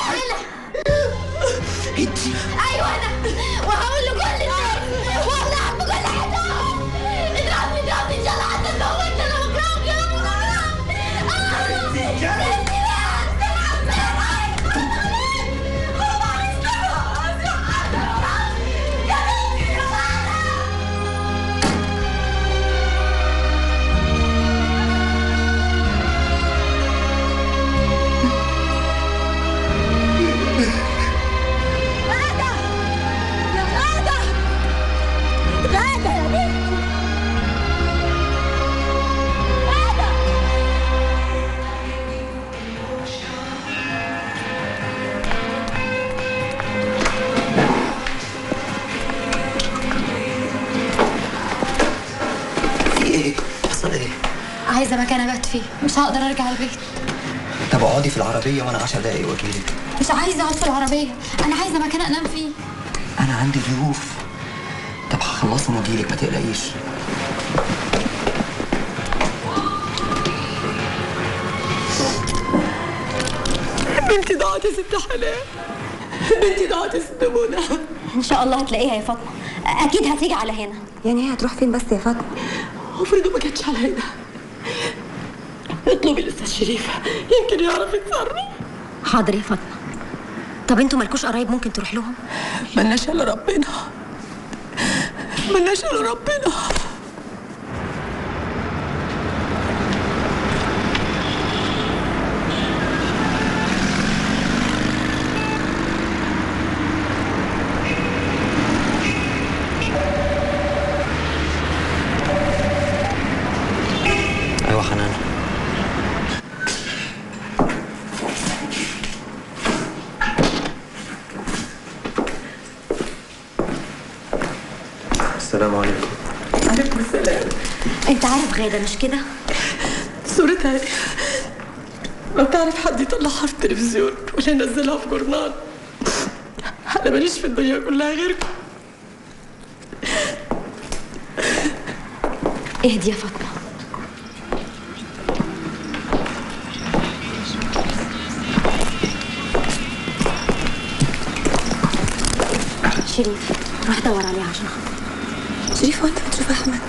انت ايوه انا وهقول له كل الناس والله بكل حته اضربني اضربني ان شاء الله حتى تموتني انا بكرهك يا رب غادة غادة يا بنتي غادة في ايه حصل ايه عايزه مكان ابات فيه مش هقدر ارجع البيت طب اقعدي في العربيه وانا 10 دقايق واجيلك مش عايزه اقعد في العربيه انا عايزه مكان انام فيه انا عندي ضيوف طب هخلصهم واجيلك ما تقلقيش بنتي ضاعت يا ست حنان بنتي ضاعت يا ست منى ان شاء الله هتلاقيها يا فاطمه اكيد هتيجي على هنا يعني هي هتروح فين بس يا فاطمه افرض ما جاتش على هنا اطلبي الاستاذ شريف يمكن يعرف يتصرف حاضر يا فاطمه طب انتوا مالكوش قرايب ممكن تروح لهم ملناش الا ربنا ملناش الا ربنا ايوه حنان السلام عليكم عليكم السلام انت عارف غاده مش كده صورتها ايه؟ لو تعرف حد يطلعها في التلفزيون ولا ينزلها في جورنال انا ماليش في الدنيا كلها غيركم اهدي يا فاطمه شريف روح دور عليها عشان خاطر شريف وانت بتشوف احمد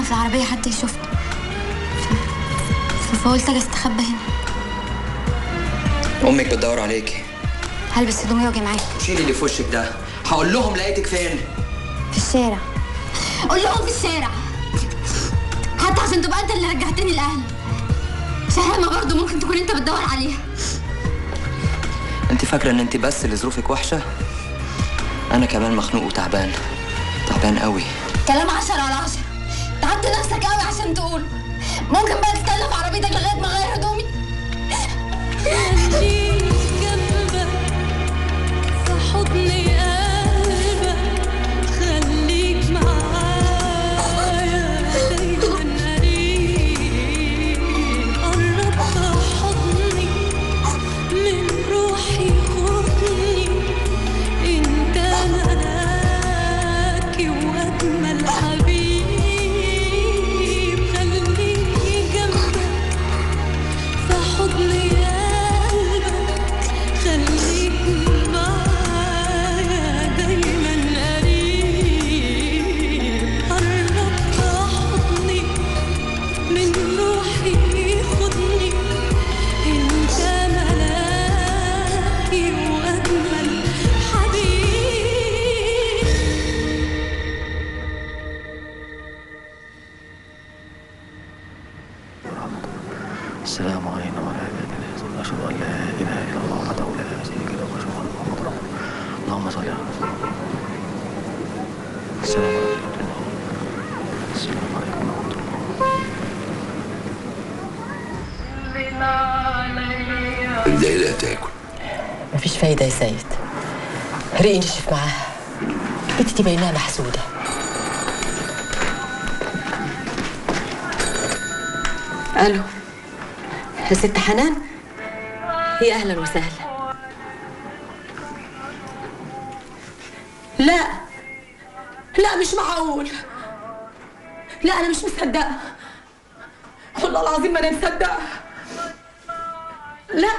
في العربية حتى يشوفني ف- فقلت اجي استخبى هنا امك بتدور عليكي هلبس هدومي واجي معاك شيلي اللي في وشك ده هقول لهم لقيتك فين في الشارع قول لهم في الشارع حتى عشان تبقى انت اللي رجعتني الاهلي شهامة برضه ممكن تكون انت بتدور عليها انت فاكره ان انت بس اللي ظروفك وحشه انا كمان مخنوق وتعبان تعبان قوي كلام عشرة على عشرة تعبت نفسك قوي عشان تقول ممكن بقى تستنى في عربيتك لغاية ما اغير هدومي خليك جنبك في حضن قلبك خليك معايا دايما قريب قرب في حضني من روحي خدني انت ملاكي واجمل حبيب خليك جنبك في حضن قلبك خليك معايا دايما قريب قرب حضني من روحي خدني انت ملاكي واجمل حبيب السلام علينا وعلى عباد الله الصالحين أشهد أن لا إله إلا الله وحده لا شريك له وأشهد أن محمدا رسول الله اللهم صل على سيدنا محمد. السلام عليكم السلام عليكم ورحمة الله انت ايه تاكل مفيش فايدة يا سيد ريقي نشف معاها البنت دي بايناها محسودة الو يا ست حنان هي اهلا وسهلا لا لا مش معقول لا انا مش مصدقه والله العظيم ما انا مصدقه لا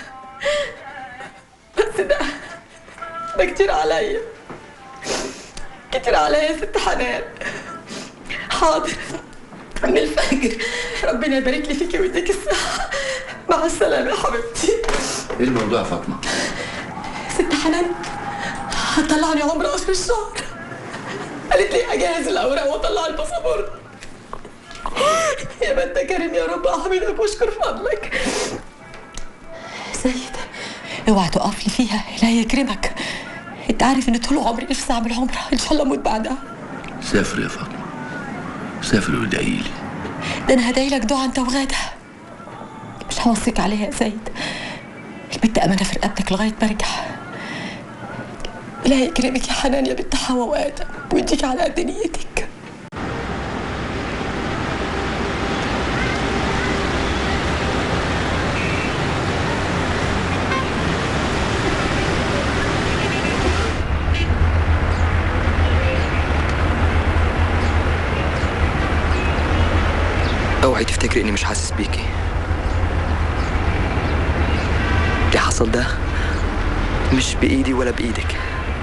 بس ده ده كتير عليا كتير عليا يا ست حنان حاضر من الفجر ربنا يبارك لي فيكي ويديك الصحة مع السلامة يا حبيبتي ايه الموضوع يا فاطمه ست حنان هتطلعني عمرة آخر الشهر قالت لي أجهز الأوراق وأطلع الباسبور يا ما أنت كريم يا رب أحمدك وأشكر فضلك سيد اوعى تقف لي فيها لا يكرمك انت عارف ان طول عمري نفسي اعمل عمره ان شاء الله اموت بعدها سافر يا فاطمه سافر وادعي لي ده انا هدعي لك دعاء انت وغاده مش هوصيك عليها يا سيد البنت امانه في رقبتك لغايه ما ارجع إلهي يكرمك يا حنان يا بنت حواء وآدم ويديك على قد نيتك اوعي تفتكري اني مش حاسس بيكي اللي حصل ده مش بايدي ولا بايدك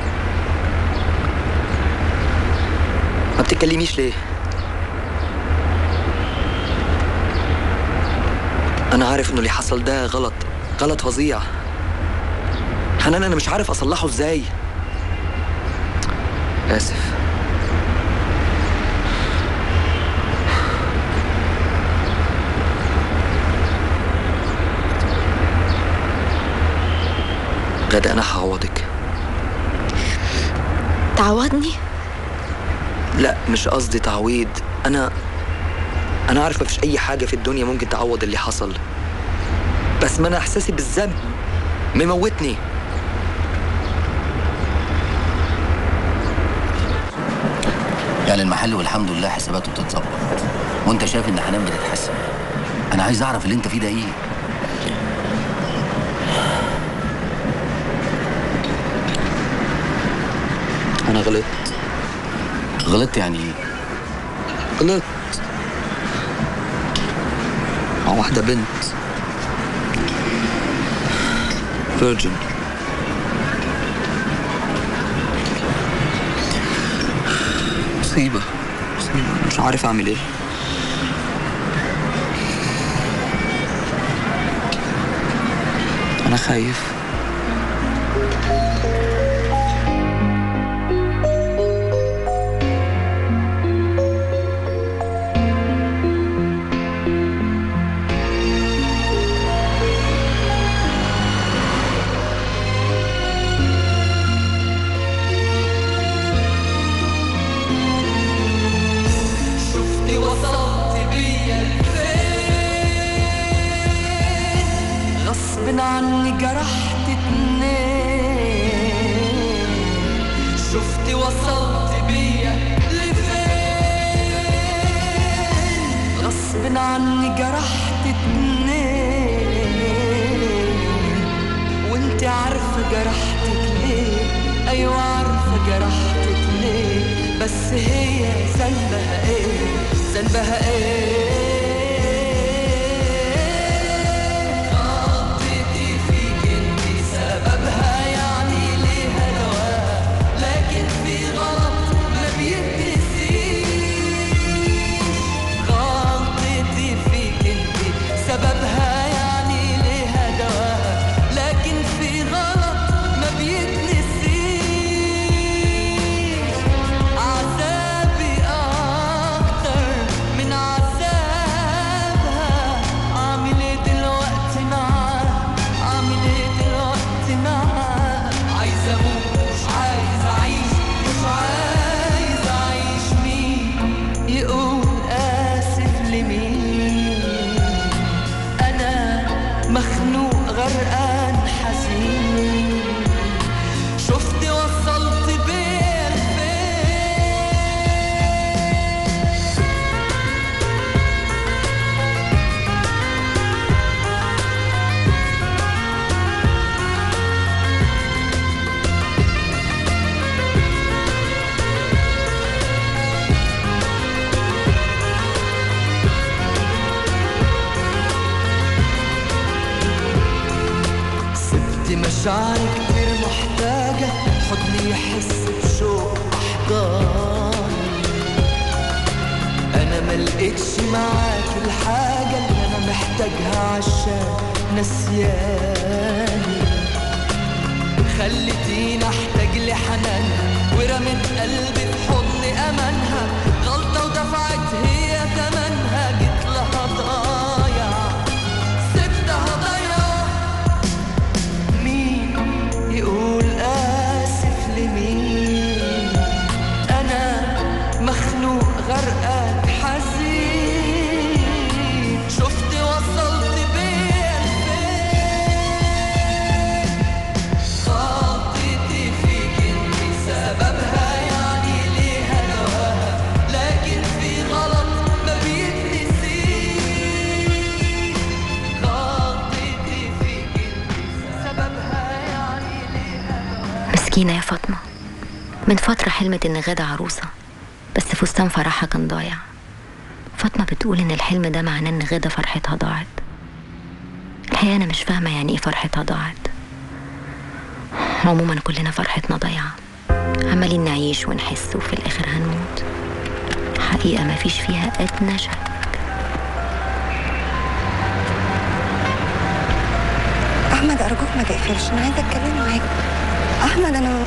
ما بتتكلميش ليه انا عارف انه اللي حصل ده غلط غلط فظيع حنان انا مش عارف اصلحه ازاي اسف غدا انا هعوضك تعوضني لا مش قصدي تعويض انا انا عارف مفيش اي حاجه في الدنيا ممكن تعوض اللي حصل بس ما انا احساسي بالذنب مموتني يعني المحل والحمد لله حساباته بتتظبط وانت شايف ان حنان بتتحسن انا عايز اعرف اللي انت فيه ده ايه انا غلطت غلطت يعني ايه غلطت مع واحده بنت فيرجن مصيبه مصيبه مش عارف اعمل ايه أنا خايف شفتي وصلت بيا لفين غصب عني جرحت اتنين شفتي وصلت بيا لفين غصب عني جرحت اتنين وانت عارفة جرحتك ليه ايوه عارفة جرحتك ليه بس هي ذنبها ايه ذنبها ايه غلطتي فيك انت سببها يعني ليها دواء لكن في غلط ما بيتنسيش غلطتي فيك انت سببها يعني ليها دواء لكن في غلط ما بيتنسيش عذابي اكتر من عذابها عامل ايه دلوقتي معاها عامل ايه دلوقتي معاها عايز اموت مش عايز اعيش مش عايز اعيش مين يقول اسف لمين انا مخنوق غرقان حزين شفت وصلت بين سبت مشاعري كتير محتاجة حضني يحس بشوق أحضان أنا ملقتش معاك الحاجة اللي أنا محتاجها عشان نسياني خلتيني أحتاج لحنان ورمت قلبي في حضن أمانها غلطة ودفعت هي تمنها جيت لها ضايع سبتها ضايعة مين يقول آسف لمين أنا مخنوق غرقان حزين شفت وصلت بين فين خطتي فيك انت سببها يعني ليها دواها لكن في غلط ما بيتنسيش خطتي فيك انت سببها يعني مسكينة يا فاطمة من فترة حلمت إن غادة عروسة بس فستان فرحها كان ضايع فاطمة بتقول إن الحلم ده معناه إن غادة فرحتها ضاعت الحقيقة أنا مش فاهمة يعني إيه فرحتها ضاعت عموما كلنا فرحتنا ضايعة عمالين نعيش ونحس وفي الآخر هنموت حقيقة ما فيش فيها أدنى شك احمد ارجوك ما تقفلش انا عايزه اتكلم معاك احمد انا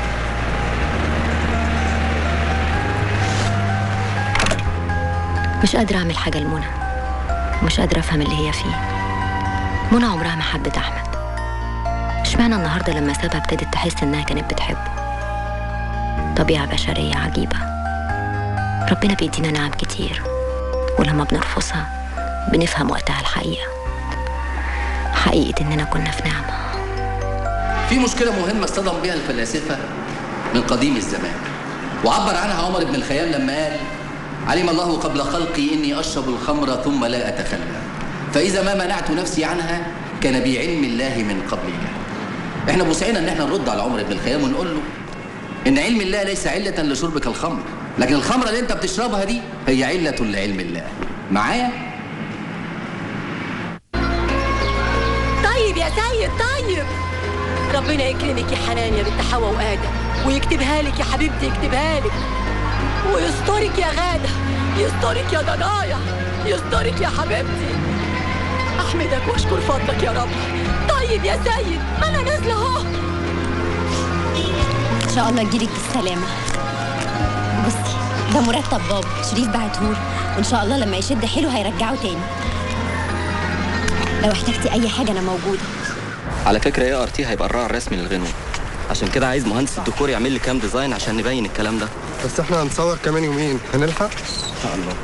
مش قادرة أعمل حاجة لمنى مش قادرة أفهم اللي هي فيه منى عمرها ما حبت أحمد اشمعنى النهاردة لما سابها ابتدت تحس إنها كانت بتحبه طبيعة بشرية عجيبة ربنا بيدينا نعم كتير ولما بنرفضها بنفهم وقتها الحقيقة حقيقة إننا كنا في نعمة في مشكلة مهمة اصطدم بها الفلاسفة من قديم الزمان وعبر عنها عمر بن الخيام لما قال علم الله قبل خلقي إني أشرب الخمر ثم لا أتخلى فإذا ما منعت نفسي عنها كان بعلم الله من قبل الله احنا بوسعنا ان احنا نرد على عمر بن الخيام ونقول له ان علم الله ليس علة لشربك الخمر لكن الخمرة اللي انت بتشربها دي هي علة لعلم الله معايا طيب يا سيد طيب ربنا يكرمك يا حنان يا بنت حواء وآدم ويكتبها لك يا حبيبتي يكتبها لك ويسترك يا غادة يسترك يا ضنايا يسترك يا حبيبتي أحمدك وأشكر فضلك يا رب طيب سيد يا سيد ما انا نازله اهو ان شاء الله تجيلك بالسلامه بصي ده مرتب بابا شريف بعتهولي وان شاء الله لما يشد حيله هيرجعه تاني لو احتجتي اي حاجه انا موجوده على فكره ايه ار تي هيبقى الراعي الرسمي للغنوه عشان كده عايز مهندس الديكور يعمل لي كام ديزاين عشان نبين الكلام ده بس احنا هنصور كمان يومين هنلحق ان شاء الله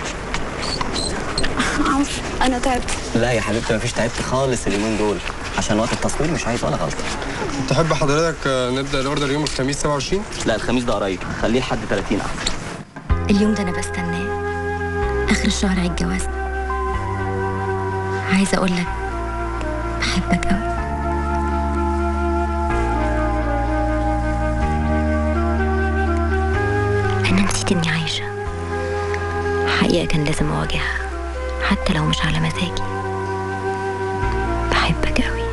عمرو انا تعبت لا يا حبيبتي مفيش تعبت خالص اليومين دول عشان وقت التصوير مش عايز ولا غلطه تحب حضرتك آه، نبدا الاوردر يوم الخميس 27 لا الخميس ده قريب خليه لحد 30 احسن اليوم ده انا بستناه اخر الشهر عيد جوازنا عايزه اقول لك بحبك قوي انا نسيت اني عايشه حقيقه كان لازم اواجهها حتى لو مش على مزاجي بحبك قوي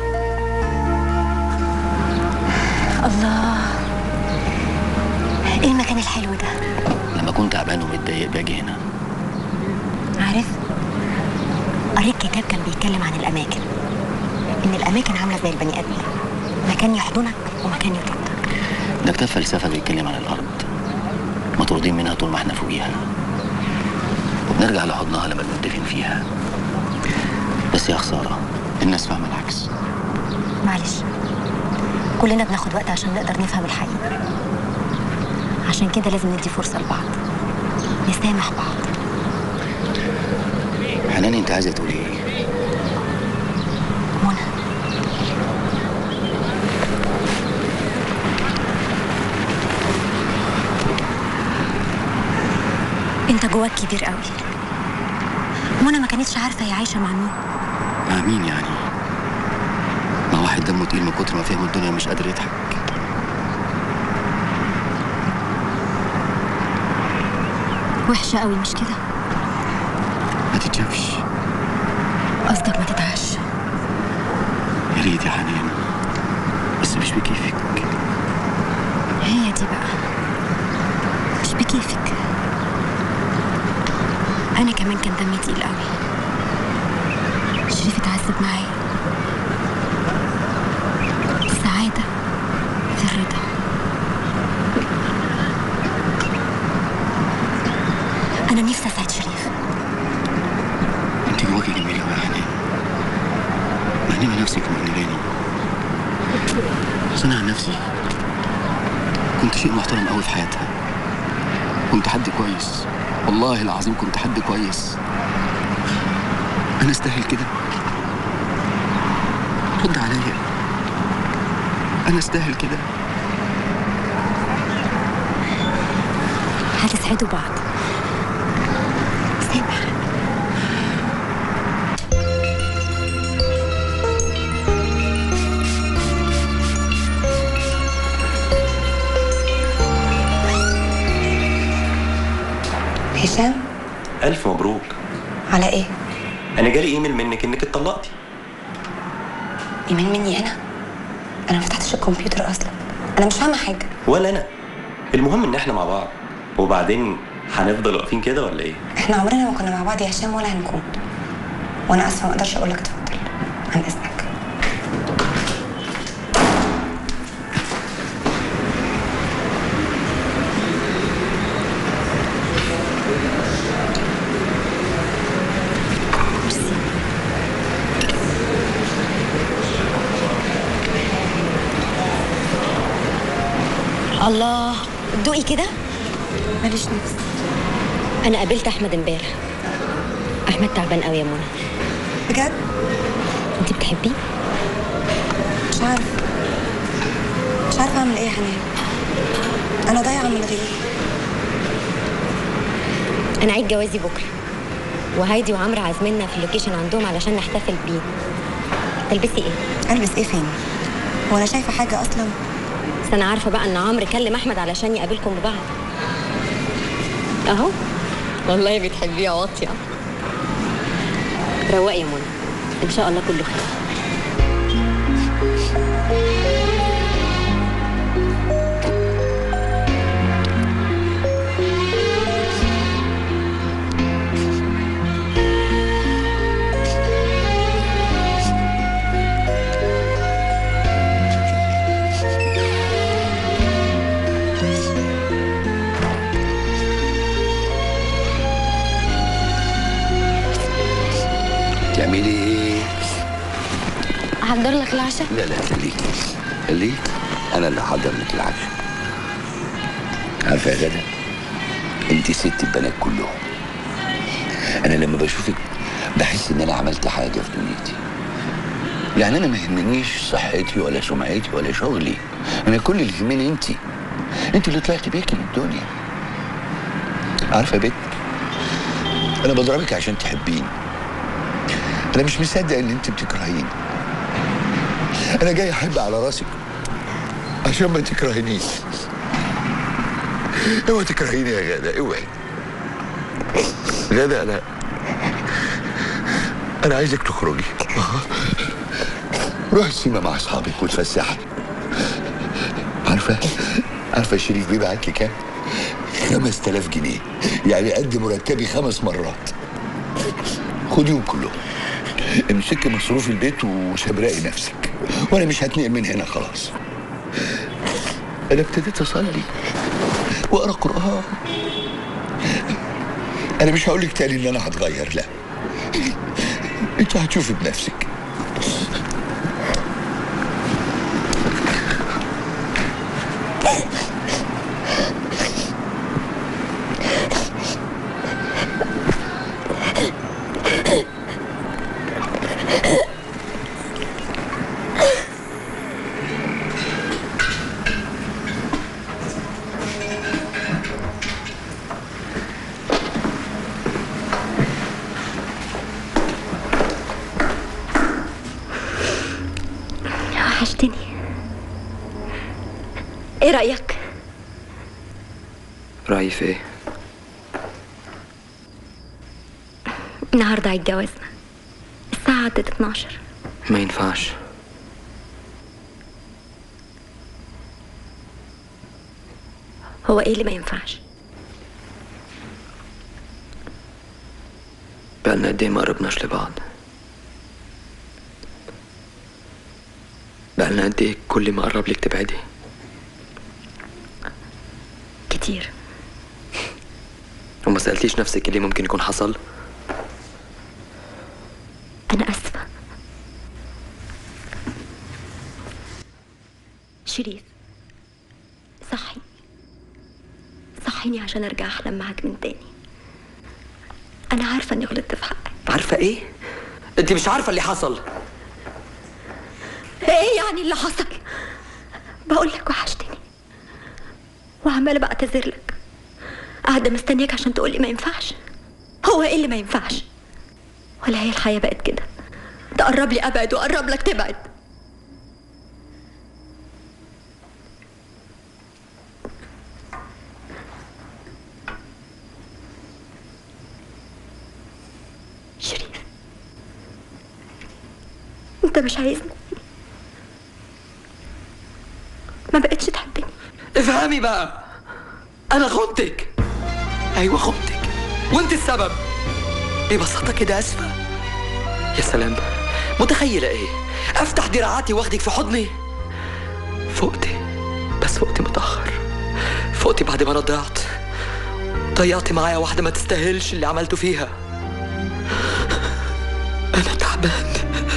الله ايه المكان الحلو ده لما كنت تعبان ومتضايق باجي هنا عارف قريت كتاب كان بيتكلم عن الأماكن إن الأماكن عاملة زي البني آدمين مكان يحضنك ومكان يطردك ده كتاب فلسفة بيتكلم عن الأرض مطرودين منها طول ما احنا فوقيها وبنرجع لحضنها لما بندفن فيها بس يا خسارة الناس فاهمة العكس معلش كلنا بناخد وقت عشان نقدر نفهم الحقيقة عشان كده لازم ندي فرصة لبعض نسامح بعض حنان انت عايزة تقولي ايه؟ منى انت جواك كبير قوي منى ما كانتش عارفة هي عايشة مع مين مع مين يعني؟ مع واحد دمه تقيل من كتر ما فهم الدنيا مش قادر يضحك وحشة قوي مش كده ما تتشافش قصدك ما تتعش يا ريت يا حنان بس مش بكيفك هي دي بقى مش بكيفك انا كمان كان دمي تقيل قوي شريف اتعذب معايا السعادة في الرضا انا نفسي اسعد شريف انت جواكي جميلة قوي يا حنان مهنمة نفسك ومهنباني بس انا عن نفسي كنت شيء محترم قوي في حياتها كنت حد كويس والله العظيم كنت حد كويس انا استاهل كده رد عليا انا استاهل كده هتسعدوا بعض سامح هشام ألف مبروك على ايه؟ أنا جالي إيميل منك إنك اتطلقتي ايمان مني انا انا ما فتحتش الكمبيوتر اصلا انا مش فاهمه حاجه ولا أنا المهم إن إحنا مع بعض وبعدين هنفضل واقفين كده ولا إيه؟ احنا عمرنا ما كنا مع بعض يا هشام ولا هنكون وانا اسفه ما اقدرش اقول لك اتفضل عن اذنك الله دوقي كده ماليش نفس انا قابلت احمد امبارح احمد تعبان قوي يا منى بجد انت بتحبيه مش عارفه مش عارفه اعمل ايه يا حنان انا ضايعه من غيره انا عيد جوازي بكره وهايدي وعمرو عازميننا في اللوكيشن عندهم علشان نحتفل بيه تلبسي ايه البس ايه فين هو انا شايفه حاجه اصلا بس انا عارفه بقى ان عمرو كلم احمد علشان يقابلكم ببعض اهو والله بتحبيه واطيه روقي يا منى ان شاء الله كله خير تعملي ايه؟ هحضر لك العشاء لا لا خليك خليك انا اللي هحضر لك العشاء عارفه يا غدا انت ست البنات كلهم انا لما بشوفك بحس ان انا عملت حاجه في دنيتي يعني انا ما يهمنيش صحتي ولا سمعتي ولا شغلي انا كل اللي يهمني انت انت اللي طلعت بيكي من الدنيا عارفه يا بنت انا بضربك عشان تحبيني انا مش مصدق ان انت بتكرهيني انا جاي احب على راسك عشان ما تكرهنيش اوعي تكرهيني يا غاده اوعي غاده انا انا عايزك تخرجي روحي السيما مع اصحابك وتفسحي عارفه عارفه شريف بيبعت لي كام 5000 جنيه يعني قد مرتبي خمس مرات خديهم كلهم امسكي مصروف البيت وشبرقي نفسك وانا مش هتنقل من هنا خلاص انا ابتديت اصلي واقرا قران انا مش هقول لك تاني ان انا هتغير لا انت هتشوفي بنفسك وحشتني ايه رأيك؟ رأيي في ايه؟ النهارده عيد جوازنا الساعة عدت 12 ما ينفعش هو ايه اللي ما ينفعش؟ بقالنا قد ايه ما قربناش لبعض بقالنا قد ايه كل ما اقرب لك تبعدي كتير وما سألتيش نفسك اللي ممكن يكون حصل أنا آسفة شريف صحي صحيني عشان أرجع أحلم معاك من تاني أنا عارفة إني غلطت في حقك عارفة ايه؟ انت مش عارفة اللي حصل إيه يعني اللي حصل؟ بقول لك وحشتني وعمالة بعتذر لك قاعدة مستنياك عشان تقولي ما ينفعش هو إيه اللي ما ينفعش؟ ولا هي الحياة بقت كده تقرب لي أبعد وأقرب لك تبعد شريف انت مش عايزني ما بقتش تحبني افهمي بقى انا خنتك ايوه خنتك وانت السبب ببساطة كده اسفة يا سلام متخيلة ايه افتح دراعاتي واخدك في حضني فوقتي بس فوقتي متأخر فوقتي بعد ما انا ضيعت ضيعتي معايا واحدة ما تستاهلش اللي عملته فيها انا تعبان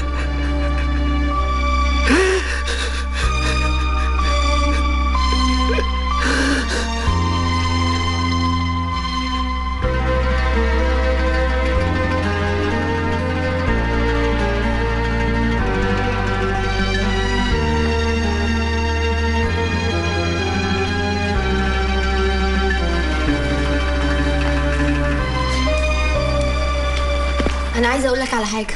انا عايزه اقول لك على حاجه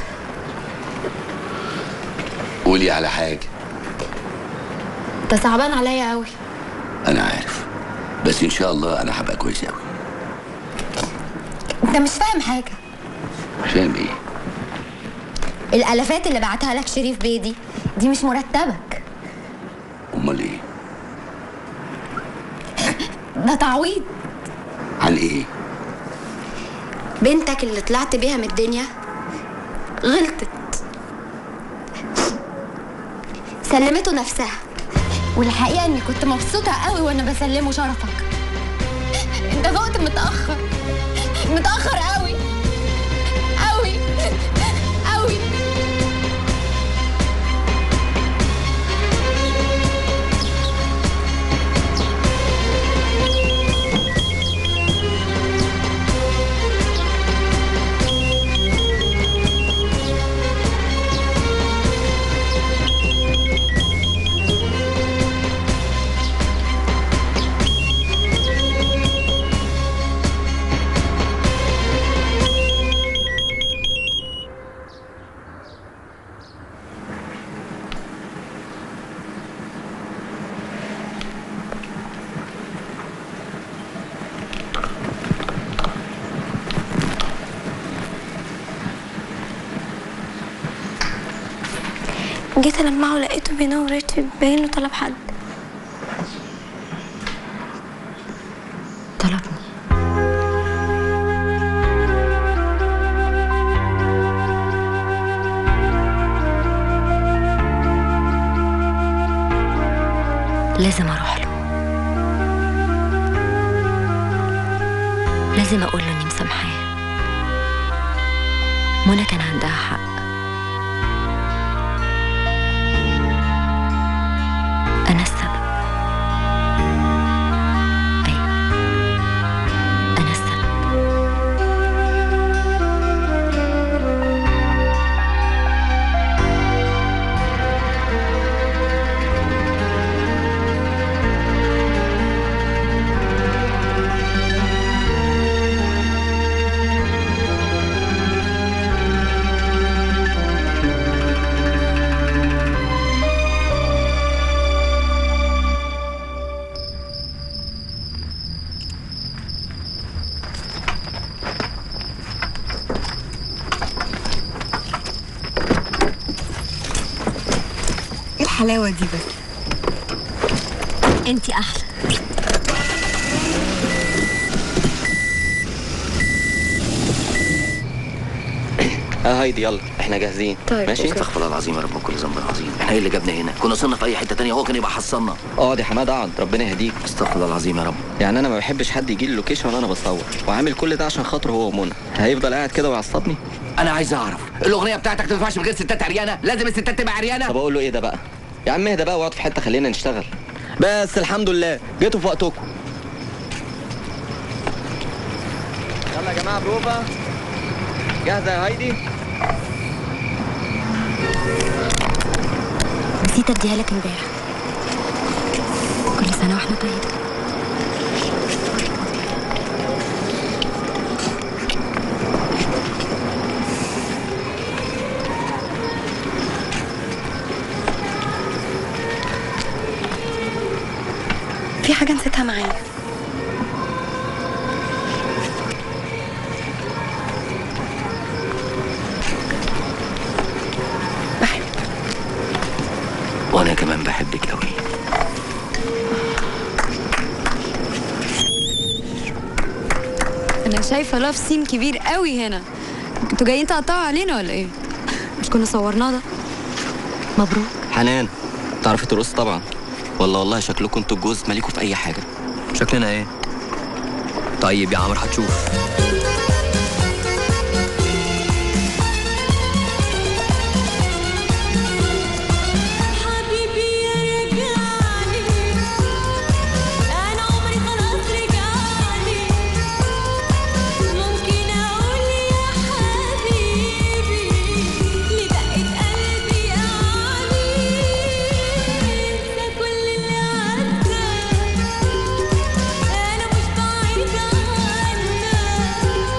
قولي على حاجه انت صعبان عليا قوي انا عارف بس ان شاء الله انا هبقى كويس قوي انت مش فاهم حاجه فاهم ايه الالافات اللي بعتها لك شريف بيه دي دي مش مرتبك امال ايه ده تعويض عن ايه بنتك اللي طلعت بيها من الدنيا غلطت سلمته نفسها والحقيقه اني كنت مبسوطه قوي وانا بسلمه شرفك انت فقت متاخر متاخر قوي قوي قوي قوي جيت ألمعه لقيته بينور ريتشي باين له طلب حد طلبني لازم اروح له لازم اقول له اني مسامحاه منى كان عندها حق انا السبب ايوه انا السبب ايه الحلاوه دي بس انتي احلى اه هايدي يلا احنا جاهزين طيب، ماشي استغفر الله العظيم يا رب من كل ذنب عظيم احنا ايه اللي جابنا هنا كنا وصلنا في اي حته تانية هو كان يبقى حصلنا اقعد يا حماد اقعد ربنا يهديك استغفر الله العظيم يا رب يعني انا ما بحبش حد يجي لي اللوكيشن وانا بصور وعامل كل ده عشان خاطر هو ومنى هيفضل قاعد كده ويعصبني انا عايز اعرف الاغنيه بتاعتك ما تنفعش من غير ستات عريانه لازم الستات تبقى عريانه طب اقول له ايه ده بقى يا عم اهدى بقى واقعد في حته خلينا نشتغل بس الحمد لله جيتوا في وقتكم يلا يا جماعه بروفا جاهزه يا هايدي نسيت اديها لك امبارح كل سنه واحنا طيبين في حاجة نسيتها معايا وانا كمان بحبك قوي انا شايفه لاف سين كبير قوي هنا انتوا جايين تقطعوا علينا ولا ايه مش كنا صورناه ده مبروك حنان تعرفي ترقص طبعا والله والله شكلكم انتوا الجوز مالكوا في اي حاجه شكلنا ايه طيب يا عمرو هتشوف حبيبي يا رجعني انا عمري خلاص رجعني ممكن اقول يا حبيبي لدقة قلبي يعني ده كل اللي عدى انا مش بعيدة عنك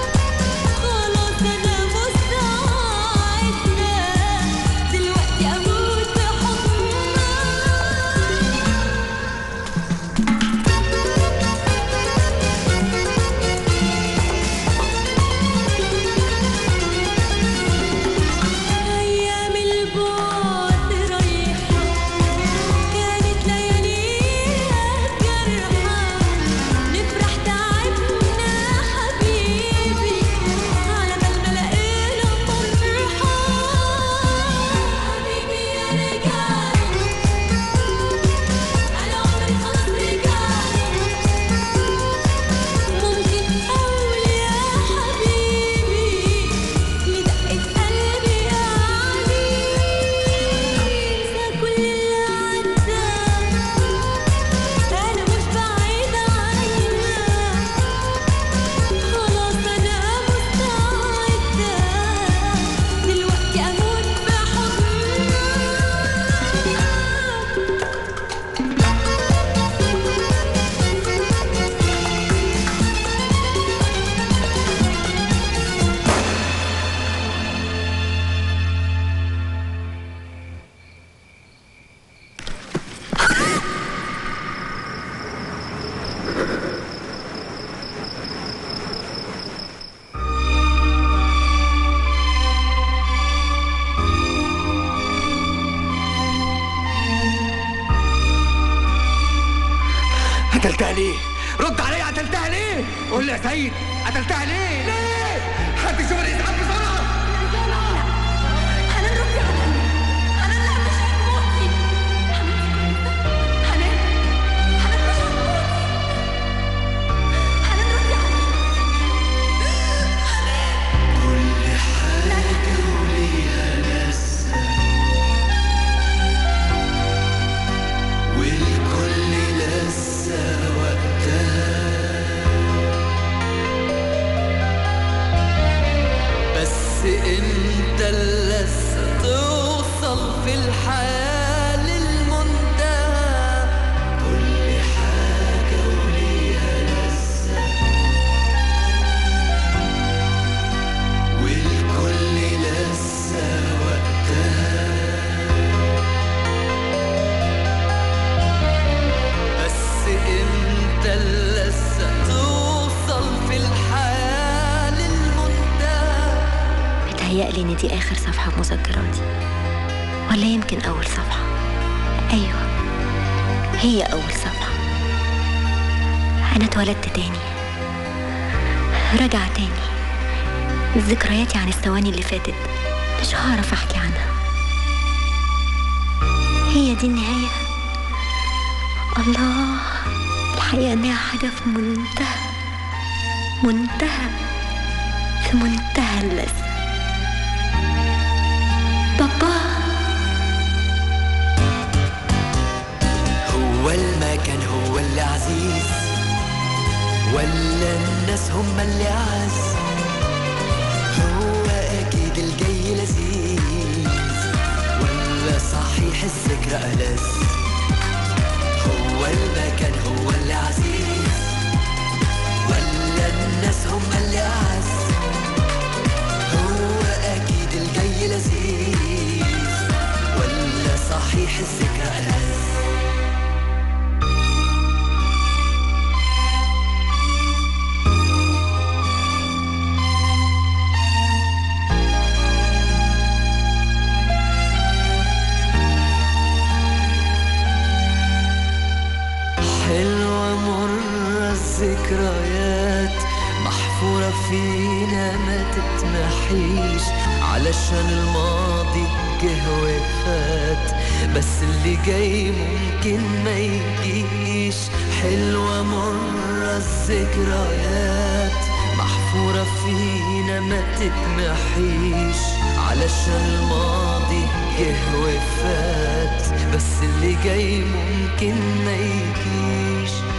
قتلتها ليه؟ رد عليا قتلتها ليه؟ قول لي يا سيد قتلتها ليه؟ ليه؟ حد يشوف الاسعاف بسرعه حنان ردي عليا حنان لا مش هتموتي حنان حنان مش هتموتي حنان ردي كل حاجة وليها ناسها والكل لسه وقتها بس انت اللي لسه توصل في الحياة للمنتهى كل حاجة وليها ناسها والكل لسه وقتها بس انت اللي لسه توصل في الحياة للمنتهى متهيألي إن دي آخر صفحة في مذكراتي ولا يمكن أول صفحة أيوة هي أول صفحة أنا اتولدت تاني راجعة تاني ذكرياتي عن الثواني اللي فاتت مش هعرف أحكي عنها هي دي النهاية الله الحقيقة إنها حاجة في منتهى منتهى في منتهى اللذة بابا هو المكان هو اللي عزيز ولا الناس هم اللي عز هو اكيد الجاي لذيذ ولا صحيح الذكرى ألذ هو المكان هو اللي عزيز ولا الناس هم اللي عز هو اكيد الجاي لذيذ ولا صحيح الذكرى ألذ حلوة مرة الذكريات محفورة فينا ما تتمحيش علشان الماضي جه وفات بس اللي جاي ممكن ما يجيش حلوة مرة الذكريات محفورة فينا ما تتمحيش علشان الماضي جه وفات بس اللي جاي ممكن ما يجيش